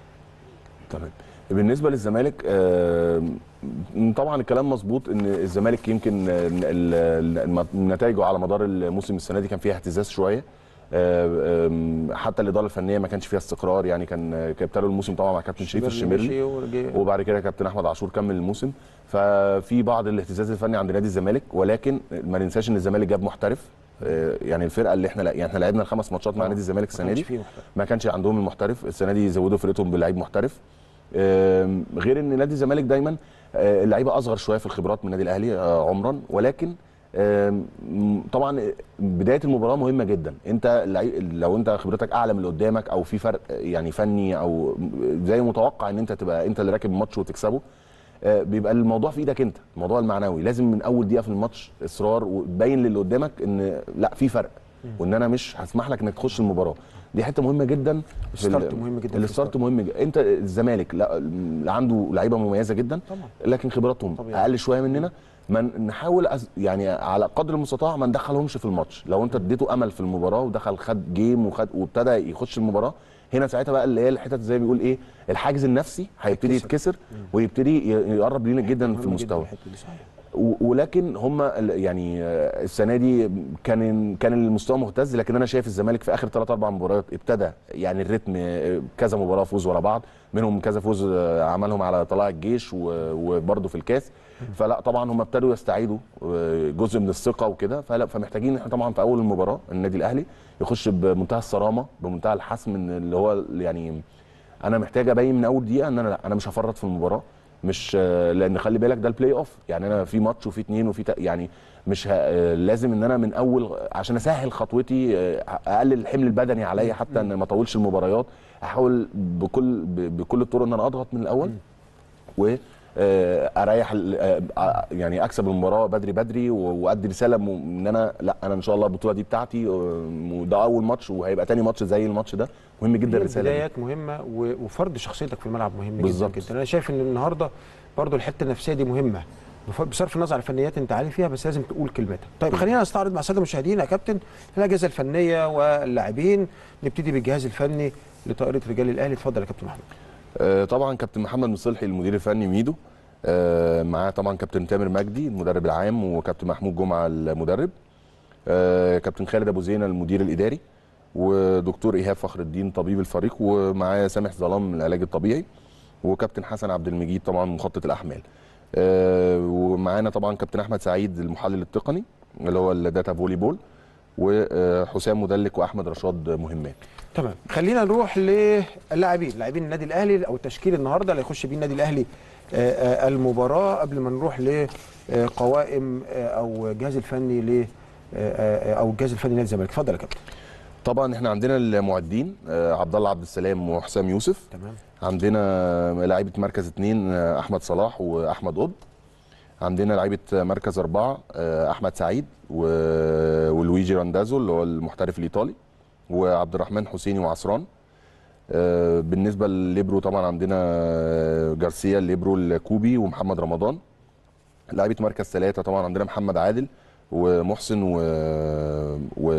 تمام بالنسبه للزمالك آه، طبعا الكلام مظبوط ان الزمالك يمكن آه، ال- ال- نتائجه على مدار الموسم السنه دي كان فيها اهتزاز شويه آه، آم، حتى الاداره الفنيه ما كانش فيها استقرار يعني كان كان ابتدوا الموسم طبعا مع كابتن شريف الشميرلي مشي ورجع- وبعد كده كابتن احمد عاشور كمل الموسم ففي بعض الاهتزاز الفني عند نادي الزمالك ولكن ما ننساش ان الزمالك جاب محترف آه، يعني الفرقه اللي احنا يعني احنا لعبنا الخمس ماتشات مع آه، نادي الزمالك ما السنه كانش دي فيه محترف. ما كانش عندهم المحترف السنه دي زودوا فرقتهم بلعيب محترف آم، غير ان نادي الزمالك دايما آه، اللعيبه اصغر شويه في الخبرات من النادي الاهلي آه، عمرا ولكن آم، م- طبعا بدايه المباراه مهمه جدا انت اللعي- لو انت خبرتك اعلى من اللي قدامك او في فرق يعني فني او زي متوقع ان انت تبقى انت اللي راكب الماتش وتكسبه آه، بيبقى الموضوع في ايدك انت الموضوع المعنوي لازم من اول دقيقه في الماتش اصرار وتبين للي قدامك ان لا في فرق وان انا مش هسمح لك انك تخش المباراه دي حته مهمه جدا في ال- الستارت مهم جدا في الستارت مهم جدا انت الزمالك لا لا عنده لعيبه مميزه جدا طبعا. لكن خبراتهم طبيعي. اقل شويه مننا ما نحاول أز... يعني على قدر المستطاع ما ندخلهمش في الماتش لو انت اديته امل في المباراه ودخل خد جيم وخد وابتدى يخش المباراه هنا ساعتها بقى اللي هي الحتت زي ما بيقول ايه الحاجز النفسي هيبتدي هيتكسر. يتكسر ويبتدي ي- يقرب لينا جدا مهم في جداً المستوى الحتة دي صحيح. و- ولكن هم ال- يعني آه، السنه دي كان كان المستوى مهتز لكن انا شايف الزمالك في اخر ثلاث اربع مباريات ابتدى يعني الريتم آه، كذا مباراه فوز ورا بعض منهم كذا فوز آه، عملهم على طلائع الجيش و- وبرضه في الكاس فلا طبعا هم ابتدوا يستعيدوا آه، جزء من الثقه وكده فلا فمحتاجين احنا طبعا في اول المباراه النادي الاهلي يخش بمنتهى الصرامه بمنتهى الحسم ان اللي هو يعني انا محتاج ابين من اول دقيقه ان انا لا انا مش هفرط في المباراه مش آه، لان خلي بالك ده البلاي اوف يعني انا في ماتش وفي اتنين وفي تا- يعني مش ه... آه، لازم ان انا من اول عشان اسهل خطوتي آه، اقلل الحمل البدني عليا حتى ان ما اطولش المباريات احاول بكل ب- بكل الطرق ان انا اضغط من الاول و آه، اريح ال- آه، آه، يعني اكسب المباراه بدري بدري و- وادي رساله م- ان انا لا انا ان شاء الله البطوله دي بتاعتي آه، وده اول ماتش وهيبقى تاني ماتش زي الماتش ده مهم جدا هي الرساله دي البدايات مهمه و- وفرض شخصيتك في الملعب مهم بالظبط. جدا جدا انا شايف ان النهارده برضو الحته النفسيه دي مهمه بف- بصرف النظر عن الفنيات انت عارف فيها بس لازم تقول كلمتك طيب خلينا نستعرض مع الساده المشاهدين يا كابتن الاجهزه الفنيه واللاعبين نبتدي بالجهاز الفني لطائره رجال الاهلي اتفضل يا كابتن محمد آه، طبعا كابتن محمد مصلحي المدير الفني ميدو آه، معاه طبعا كابتن تامر مجدي المدرب العام وكابتن محمود جمعه المدرب آه، كابتن خالد ابو زينه المدير الاداري ودكتور ايهاب فخر الدين طبيب الفريق ومعاه سامح ظلام من العلاج الطبيعي وكابتن حسن عبد المجيد طبعا مخطط الاحمال آه، ومعانا طبعا كابتن احمد سعيد المحلل التقني اللي هو الداتا فولي بول وحسام مدلك واحمد رشاد مهمات تمام خلينا نروح للاعبين لاعبين النادي الاهلي او التشكيل النهارده اللي هيخش بيه النادي الاهلي آه، آه، المباراه قبل ما نروح لقوائم او الجهاز الفني ل آه، آه، او الجهاز الفني لنادي الزمالك اتفضل يا كابتن طبعا احنا عندنا المعدين آه، عبد الله عبد السلام وحسام يوسف تمام عندنا لعيبه مركز اثنين آه، احمد صلاح واحمد قطب عندنا لعيبه مركز اربعه آه، احمد سعيد و- ولويجي راندازو اللي هو المحترف الايطالي وعبد الرحمن حسيني وعصران آه، بالنسبه لليبرو طبعا عندنا آه، جارسيا الليبرو الكوبي ومحمد رمضان لعيبه مركز ثلاثه طبعا عندنا محمد عادل ومحسن و... و...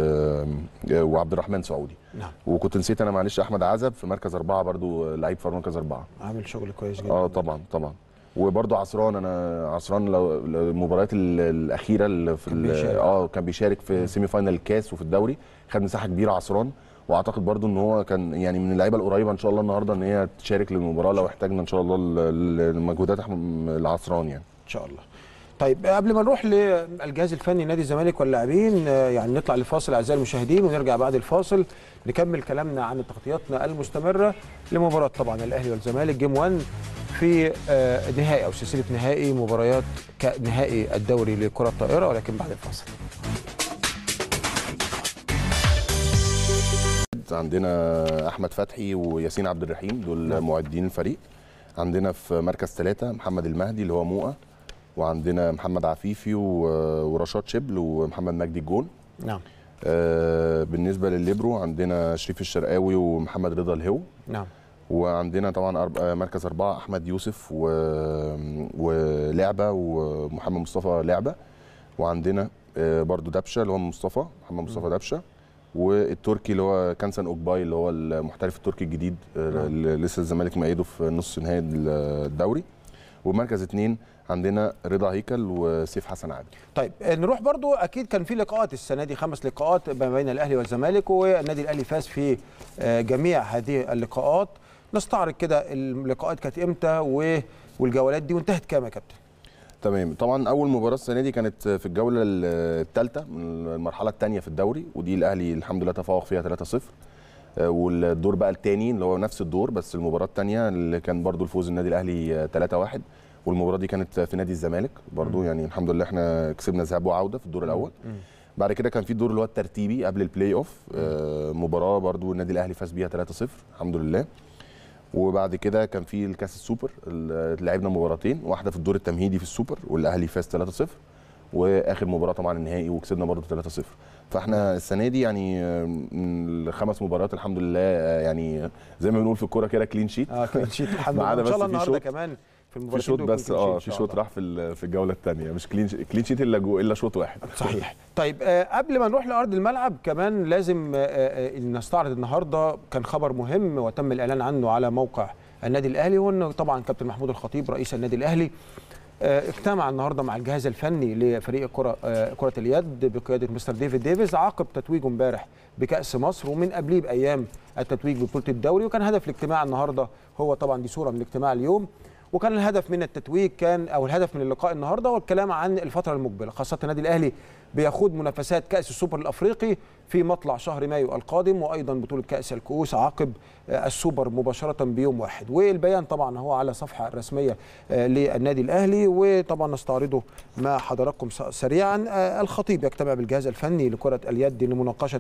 وعبد الرحمن سعودي نعم وكنت نسيت انا معلش احمد عزب في مركز اربعه برضو لعيب في مركز اربعه عامل شغل كويس جدا اه طبعا طبعا وبرضو عصران انا عصران لو لو المباريات ال- الاخيره اللي في كان ال- بيشارك. اه كان بيشارك في سيمي فاينال الكاس وفي الدوري خد مساحه كبيره عصران واعتقد برضو ان هو كان يعني من اللعيبه القريبه ان شاء الله النهارده ان هي تشارك للمباراه لو احتاجنا ان شاء الله ال- ال- المجهودات احمد العصران يعني ان شاء الله طيب قبل ما نروح للجهاز الفني نادي الزمالك واللاعبين آه، يعني نطلع لفاصل اعزائي المشاهدين ونرجع بعد الفاصل نكمل كلامنا عن تغطياتنا المستمره لمباراه طبعا الاهلي والزمالك جيم 1 في آه، نهائي او سلسله نهائي مباريات ك- نهائي الدوري لكره الطائره ولكن بعد الفاصل عندنا احمد فتحي وياسين عبد الرحيم دول معدين الفريق عندنا في مركز ثلاثة محمد المهدي اللي هو موقع وعندنا محمد عفيفي و- ورشاد شبل ومحمد مجدي الجون نعم آه، بالنسبه للليبرو عندنا شريف الشرقاوي ومحمد رضا الهو نعم وعندنا طبعا أرب- آه، مركز اربعه احمد يوسف و... ولعبه ومحمد مصطفى لعبه وعندنا آه، برضو دبشه اللي هو مصطفى محمد مصطفى دبشه والتركي اللي هو كانسان اوكباي اللي هو المحترف التركي الجديد آه، نعم. اللي لسه الزمالك مأيده في نص نهائي الدوري ومركز اثنين عندنا رضا هيكل وسيف حسن عادل طيب آه، نروح برضو اكيد كان في لقاءات السنه دي خمس لقاءات ما بين الاهلي والزمالك والنادي الاهلي فاز في آه، جميع هذه اللقاءات نستعرض كده اللقاءات كانت امتى و- والجولات دي وانتهت كام يا كابتن تمام طبعا اول مباراه السنه دي كانت في الجوله الثالثه من المرحله الثانيه في الدوري ودي الاهلي الحمد لله تفوق فيها 3-0 آه، والدور بقى الثاني اللي هو نفس الدور بس المباراه الثانيه اللي كان برضو الفوز النادي الاهلي آه، 3-1 والمباراه دي كانت في نادي الزمالك برضو يعني الحمد لله احنا كسبنا ذهاب وعوده في الدور الاول بعد كده كان في الدور اللي هو الترتيبي قبل البلاي اوف آه، مباراه برضو النادي الاهلي فاز بيها 3-0 الحمد لله وبعد كده كان في الكاس السوبر ال- لعبنا مباراتين واحده في الدور التمهيدي في السوبر والاهلي فاز 3-0 واخر مباراه طبعا النهائي وكسبنا برضه 3-0 فاحنا السنه دي يعني آه، من الخمس مباريات الحمد لله آه، يعني زي ما بنقول في الكوره كده كلين شيت اه كلين شيت الحمد ما لله عدا ان شاء بس الله في النهارده شوط- كمان في في المباراتين شوط دول يكون بس clean اه sheet في إن شاء شوط الله. راح في ال- في الجوله الثانيه مش كلين ش- كلين شيت الا جو الا شوط واحد صحيح طيب آه، قبل ما نروح لارض الملعب كمان لازم آه، آه، نستعرض النهارده كان خبر مهم وتم الاعلان عنه على موقع النادي الاهلي وانه طبعا كابتن محمود الخطيب رئيس النادي الاهلي آه، اجتمع النهارده مع الجهاز الفني لفريق كره آه، كره اليد بقياده مستر ديفيد ديفيز عقب تتويجه امبارح بكاس مصر ومن قبليه بايام التتويج ببطوله الدوري وكان هدف الاجتماع النهارده هو طبعا دي صوره من الاجتماع اليوم وكان الهدف من التتويج كان او الهدف من اللقاء النهارده والكلام عن الفتره المقبله خاصه النادي الاهلي بيخوض منافسات كاس السوبر الافريقي في مطلع شهر مايو القادم وايضا بطوله كاس الكؤوس عقب آه، السوبر مباشره بيوم واحد والبيان طبعا هو على الصفحه الرسميه آه، للنادي الاهلي وطبعا نستعرضه مع حضراتكم س- سريعا آه، الخطيب يجتمع بالجهاز الفني لكره اليد لمناقشه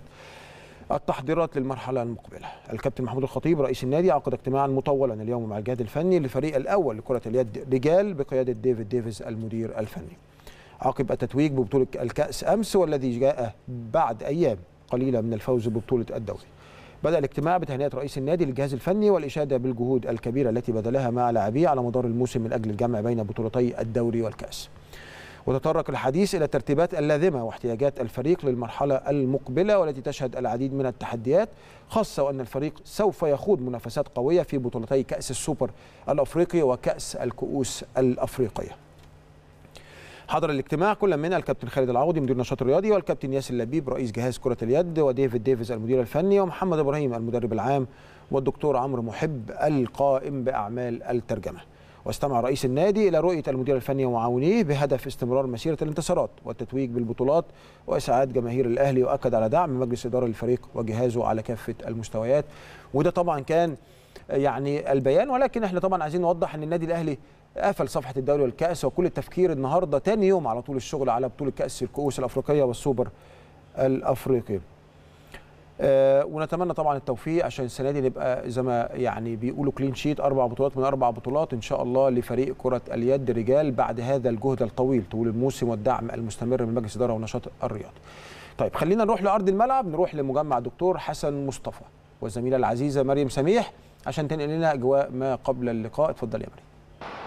التحضيرات للمرحلة المقبلة الكابتن محمود الخطيب رئيس النادي عقد اجتماعا مطولا اليوم مع الجهاز الفني للفريق الأول لكرة اليد رجال بقيادة ديفيد ديفيز المدير الفني عقب التتويج ببطولة الكأس أمس والذي جاء بعد أيام قليلة من الفوز ببطولة الدوري بدأ الاجتماع بتهنئة رئيس النادي للجهاز الفني والإشادة بالجهود الكبيرة التي بذلها مع لاعبيه على مدار الموسم من أجل الجمع بين بطولتي الدوري والكأس. وتطرق الحديث إلى الترتيبات اللازمة واحتياجات الفريق للمرحلة المقبلة والتي تشهد العديد من التحديات خاصة وأن الفريق سوف يخوض منافسات قوية في بطولتي كأس السوبر الأفريقي وكأس الكؤوس الأفريقية. حضر الاجتماع كل من الكابتن خالد العوضي مدير النشاط الرياضي والكابتن ياسر لبيب رئيس جهاز كرة اليد وديفيد ديفيز المدير الفني ومحمد ابراهيم المدرب العام والدكتور عمرو محب القائم باعمال الترجمه. واستمع رئيس النادي الى رؤيه المدير الفني ومعاونيه بهدف استمرار مسيره الانتصارات والتتويج بالبطولات واسعاد جماهير الاهلي واكد على دعم مجلس اداره الفريق وجهازه على كافه المستويات وده طبعا كان يعني البيان ولكن احنا طبعا عايزين نوضح ان النادي الاهلي قفل صفحه الدوري والكاس وكل التفكير النهارده تاني يوم على طول الشغل على بطوله كاس الكؤوس الافريقيه والسوبر الافريقي. آه ونتمنى طبعا التوفيق عشان السنه دي نبقى زي ما يعني بيقولوا كلين شيت اربع بطولات من اربع بطولات ان شاء الله لفريق كره اليد رجال بعد هذا الجهد الطويل طول الموسم والدعم المستمر من مجلس الاداره والنشاط الرياضي. طيب خلينا نروح لارض الملعب نروح لمجمع الدكتور حسن مصطفى والزميله العزيزه مريم سميح عشان تنقل لنا اجواء ما قبل اللقاء اتفضل يا مريم.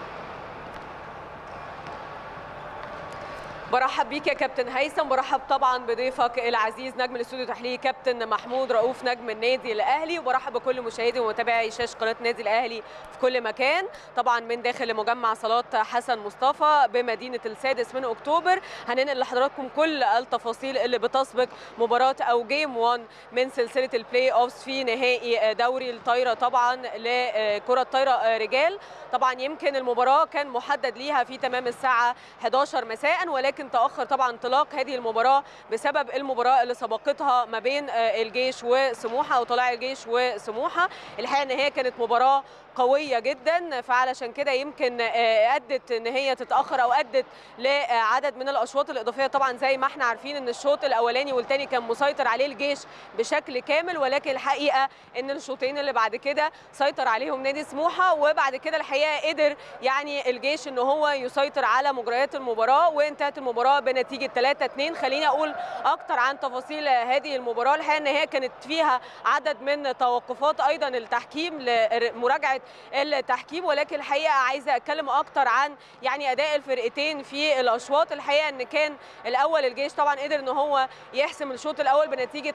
برحب بيك يا كابتن هيثم برحب طبعا بضيفك العزيز نجم الاستوديو التحليلي كابتن محمود رؤوف نجم النادي الاهلي وبرحب بكل مشاهدي ومتابعي شاشه قناه النادي الاهلي في كل مكان طبعا من داخل مجمع صالات حسن مصطفى بمدينه السادس من اكتوبر هننقل لحضراتكم كل التفاصيل اللي بتسبق مباراه او جيم 1 من سلسله البلاي اوفز في نهائي دوري الطايره طبعا لكره الطايره رجال طبعا يمكن المباراه كان محدد ليها في تمام الساعه 11 مساء ولكن ولكن تاخر طبعا انطلاق هذه المباراه بسبب المباراه اللي سبقتها ما بين الجيش وسموحه وطلائع الجيش وسموحه الحقيقه ان هي كانت مباراه قويه جدا فعلشان كده يمكن ادت ان هي تتاخر او ادت لعدد من الاشواط الاضافيه طبعا زي ما احنا عارفين ان الشوط الاولاني والثاني كان مسيطر عليه الجيش بشكل كامل ولكن الحقيقه ان الشوطين اللي بعد كده سيطر عليهم نادي سموحه وبعد كده الحقيقه قدر يعني الجيش ان هو يسيطر على مجريات المباراه وانتهت المباراه بنتيجه 3 2 خليني اقول اكتر عن تفاصيل هذه المباراه الحقيقه ان هي كانت فيها عدد من توقفات ايضا التحكيم لمراجعه التحكيم ولكن الحقيقه عايزه اتكلم اكتر عن يعني اداء الفرقتين في الاشواط الحقيقه ان كان الاول الجيش طبعا قدر ان هو يحسم الشوط الاول بنتيجه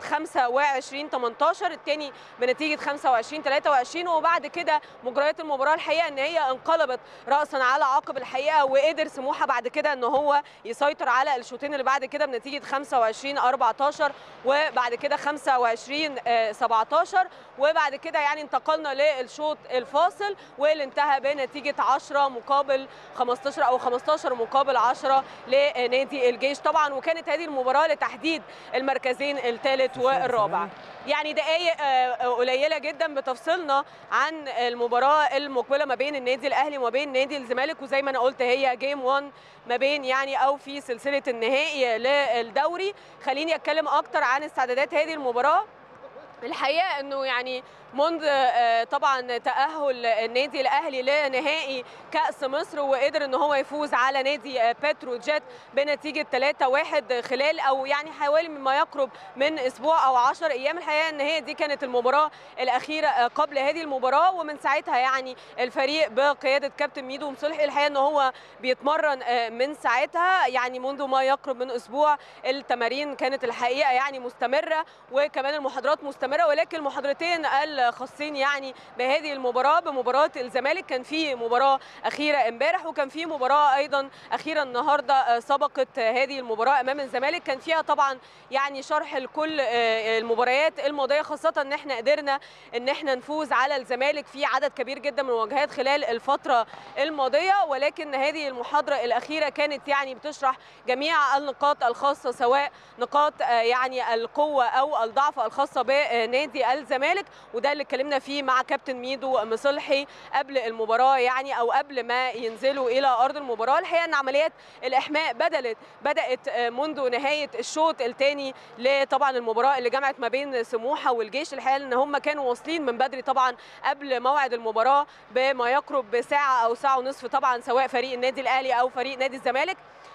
25 18 الثاني بنتيجه 25 23 وبعد كده مجريات المباراه الحقيقه ان هي انقلبت راسا على عقب الحقيقه وقدر سموحه بعد كده ان هو يسيطر على الشوطين اللي بعد كده بنتيجه 25 14 وبعد كده 25 17 وبعد كده يعني انتقلنا للشوط الفاصل واللي انتهى بنتيجه 10 مقابل 15 او 15 مقابل 10 لنادي الجيش طبعا وكانت هذه المباراه لتحديد المركزين الثالث والرابع يعني دقائق قليله جدا بتفصلنا عن المباراه المقبله ما بين النادي الاهلي وما بين نادي الزمالك وزي ما انا قلت هي جيم 1 ما بين يعني او في سلسله النهائي للدوري خليني اتكلم اكتر عن استعدادات هذه المباراه الحقيقه انه يعني منذ طبعا تاهل النادي الاهلي لنهائي كاس مصر وقدر ان هو يفوز على نادي بتروجيت بنتيجه 3-1 خلال او يعني حوالي مما يقرب من اسبوع او 10 ايام الحقيقه ان هي دي كانت المباراه الاخيره قبل هذه المباراه ومن ساعتها يعني الفريق بقياده كابتن ميدو مصلحي الحقيقه ان هو بيتمرن من ساعتها يعني منذ ما يقرب من اسبوع التمارين كانت الحقيقه يعني مستمره وكمان المحاضرات مستمره ولكن المحاضرتين الخاصين يعني بهذه المباراه بمباراه الزمالك كان في مباراه اخيره امبارح وكان في مباراه ايضا اخيره النهارده سبقت هذه المباراه امام الزمالك كان فيها طبعا يعني شرح لكل المباريات الماضيه خاصه ان احنا قدرنا ان احنا نفوز على الزمالك في عدد كبير جدا من المواجهات خلال الفتره الماضيه ولكن هذه المحاضره الاخيره كانت يعني بتشرح جميع النقاط الخاصه سواء نقاط يعني القوه او الضعف الخاصه بنادي الزمالك وده اللي اتكلمنا فيه مع كابتن ميدو مصلحي قبل المباراه يعني او قبل ما ينزلوا الى ارض المباراه الحقيقه ان عمليات الاحماء بدات بدات منذ نهايه الشوط الثاني لطبعا المباراه اللي جمعت ما بين سموحه والجيش الحقيقه ان هم كانوا واصلين من بدري طبعا قبل موعد المباراه بما يقرب بساعه او ساعه ونصف طبعا سواء فريق النادي الاهلي او فريق نادي الزمالك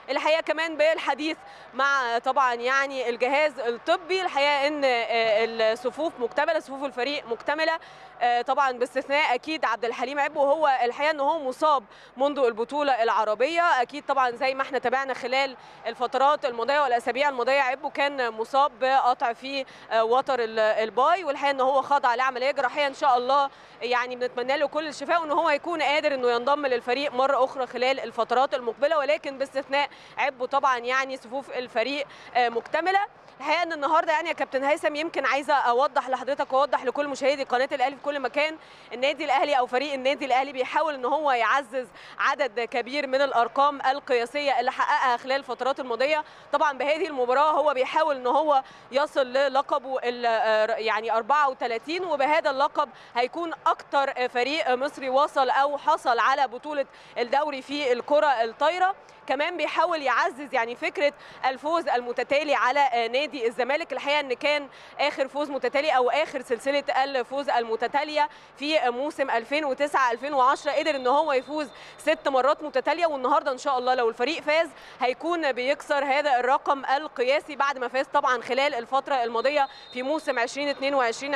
الحقيقه كمان بالحديث مع طبعا يعني الجهاز الطبي الحقيقه ان آه، الصفوف مكتمله صفوف الفريق مكتمله آه، طبعا باستثناء اكيد عبد الحليم عبو وهو الحقيقه ان هو مصاب منذ البطوله العربيه اكيد طبعا زي ما احنا تابعنا خلال الفترات الماضيه والاسابيع الماضيه عبو كان مصاب بقطع في آه، وتر ال- الباي والحقيقه ان هو خضع لعمليه جراحيه ان شاء الله يعني بنتمنى له كل الشفاء وان هو يكون قادر انه ينضم للفريق مره اخرى خلال الفترات المقبله ولكن باستثناء عبو طبعا يعني صفوف الفريق آه، مكتمله الحقيقه ان النهارده يعني يا كابتن هيثم يمكن عايزه اوضح لحضرتك واوضح لكل مشاهدي قناه الاهلي في كل مكان النادي الاهلي او فريق النادي الاهلي بيحاول ان هو يعزز عدد كبير من الارقام القياسيه اللي حققها خلال الفترات الماضيه طبعا بهذه المباراه هو بيحاول ان هو يصل للقبه ال- آه، يعني 34 وبهذا اللقب هيكون اكتر فريق مصري وصل او حصل على بطوله الدوري في الكره الطايره كمان بيحاول يعزز يعني فكره الفوز المتتالي على آه، نادي الزمالك الحقيقه ان كان اخر فوز متتالي او اخر سلسله الفوز المتتاليه في موسم 2009 2010 قدر ان هو يفوز ست مرات متتاليه والنهارده ان شاء الله لو الفريق فاز هيكون بيكسر هذا الرقم القياسي بعد ما فاز طبعا خلال الفتره الماضيه في موسم 2022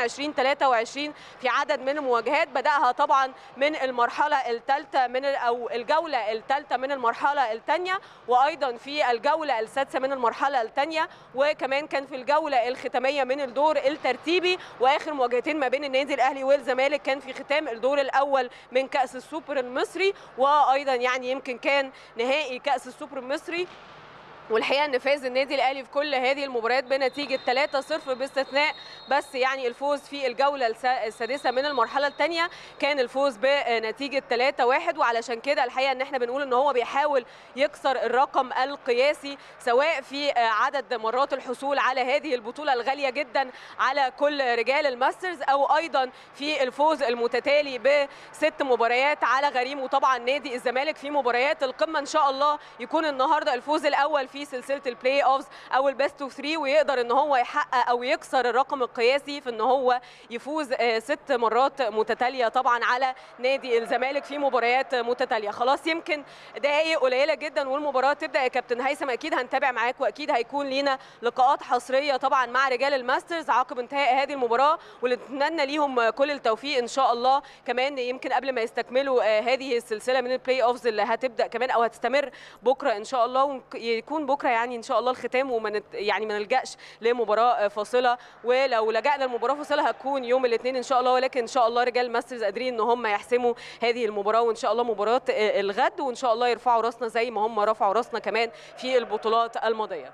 2023 في عدد من المواجهات بداها طبعا من المرحله الثالثه من ال- او الجوله الثالثه من المرحله الثانيه وايضا في الجوله السادسه من المرحله الثانيه وكمان كان في الجوله الختاميه من الدور الترتيبي واخر مواجهتين ما بين النادي الاهلي والزمالك كان في ختام الدور الاول من كاس السوبر المصري وايضا يعني يمكن كان نهائي كاس السوبر المصري والحقيقه ان فاز النادي الاهلي في كل هذه المباريات بنتيجه 3-0 باستثناء بس يعني الفوز في الجوله الس- السادسه من المرحله الثانيه كان الفوز بنتيجه 3-1 وعلشان كده الحقيقه ان احنا بنقول ان هو بيحاول يكسر الرقم القياسي سواء في عدد مرات الحصول على هذه البطوله الغاليه جدا على كل رجال الماسترز او ايضا في الفوز المتتالي بست مباريات على غريمه طبعا نادي الزمالك في مباريات القمه ان شاء الله يكون النهارده الفوز الاول في سلسله البلاي اوفز او البيست اوف 3 ويقدر ان هو يحقق او يكسر الرقم القياسي في ان هو يفوز آه، ست مرات متتاليه طبعا على نادي الزمالك في مباريات متتاليه خلاص يمكن دقائق قليله جدا والمباراه تبدا يا كابتن هيثم اكيد هنتابع معاك واكيد هيكون لينا لقاءات حصريه طبعا مع رجال الماسترز عقب انتهاء هذه المباراه ونتمنى ليهم كل التوفيق ان شاء الله كمان يمكن قبل ما يستكملوا آه، هذه السلسله من البلاي اوفز اللي هتبدا كمان او هتستمر بكره ان شاء الله ويكون بكره يعني ان شاء الله الختام وما نت- يعني ما نلجاش لمباراه آه، فاصله ولو لجأنا لمباراه فاصله هتكون يوم الاثنين ان شاء الله ولكن ان شاء الله رجال الماسترز قادرين ان هم يحسموا هذه المباراه وان شاء الله مباراه آه، الغد وان شاء الله يرفعوا راسنا زي ما هم رفعوا راسنا كمان في البطولات الماضيه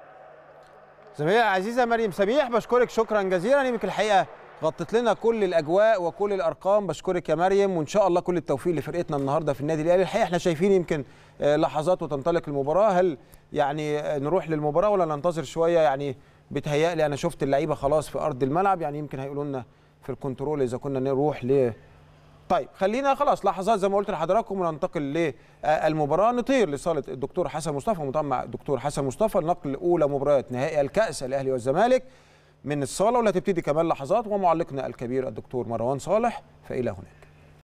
زميلة العزيزة مريم سميح بشكرك شكرا جزيلا يمكن الحقيقة غطت لنا كل الأجواء وكل الأرقام بشكرك يا مريم وإن شاء الله كل التوفيق لفرقتنا النهاردة في النادي الأهلي الحقيقة احنا شايفين يمكن آه، لحظات وتنطلق المباراة هل يعني آه، نروح للمباراة ولا ننتظر شوية يعني بتهيألي أنا شفت اللعيبة خلاص في أرض الملعب يعني يمكن هيقولوا لنا في الكنترول إذا كنا نروح ل طيب خلينا خلاص لحظات زي ما قلت لحضراتكم وننتقل للمباراه نطير لصاله الدكتور حسن مصطفى مطمع الدكتور حسن مصطفى لنقل اولى مباريات نهائي الكاس الاهلي والزمالك من الصاله واللي هتبتدي كمان لحظات ومعلقنا الكبير الدكتور مروان صالح فالى هناك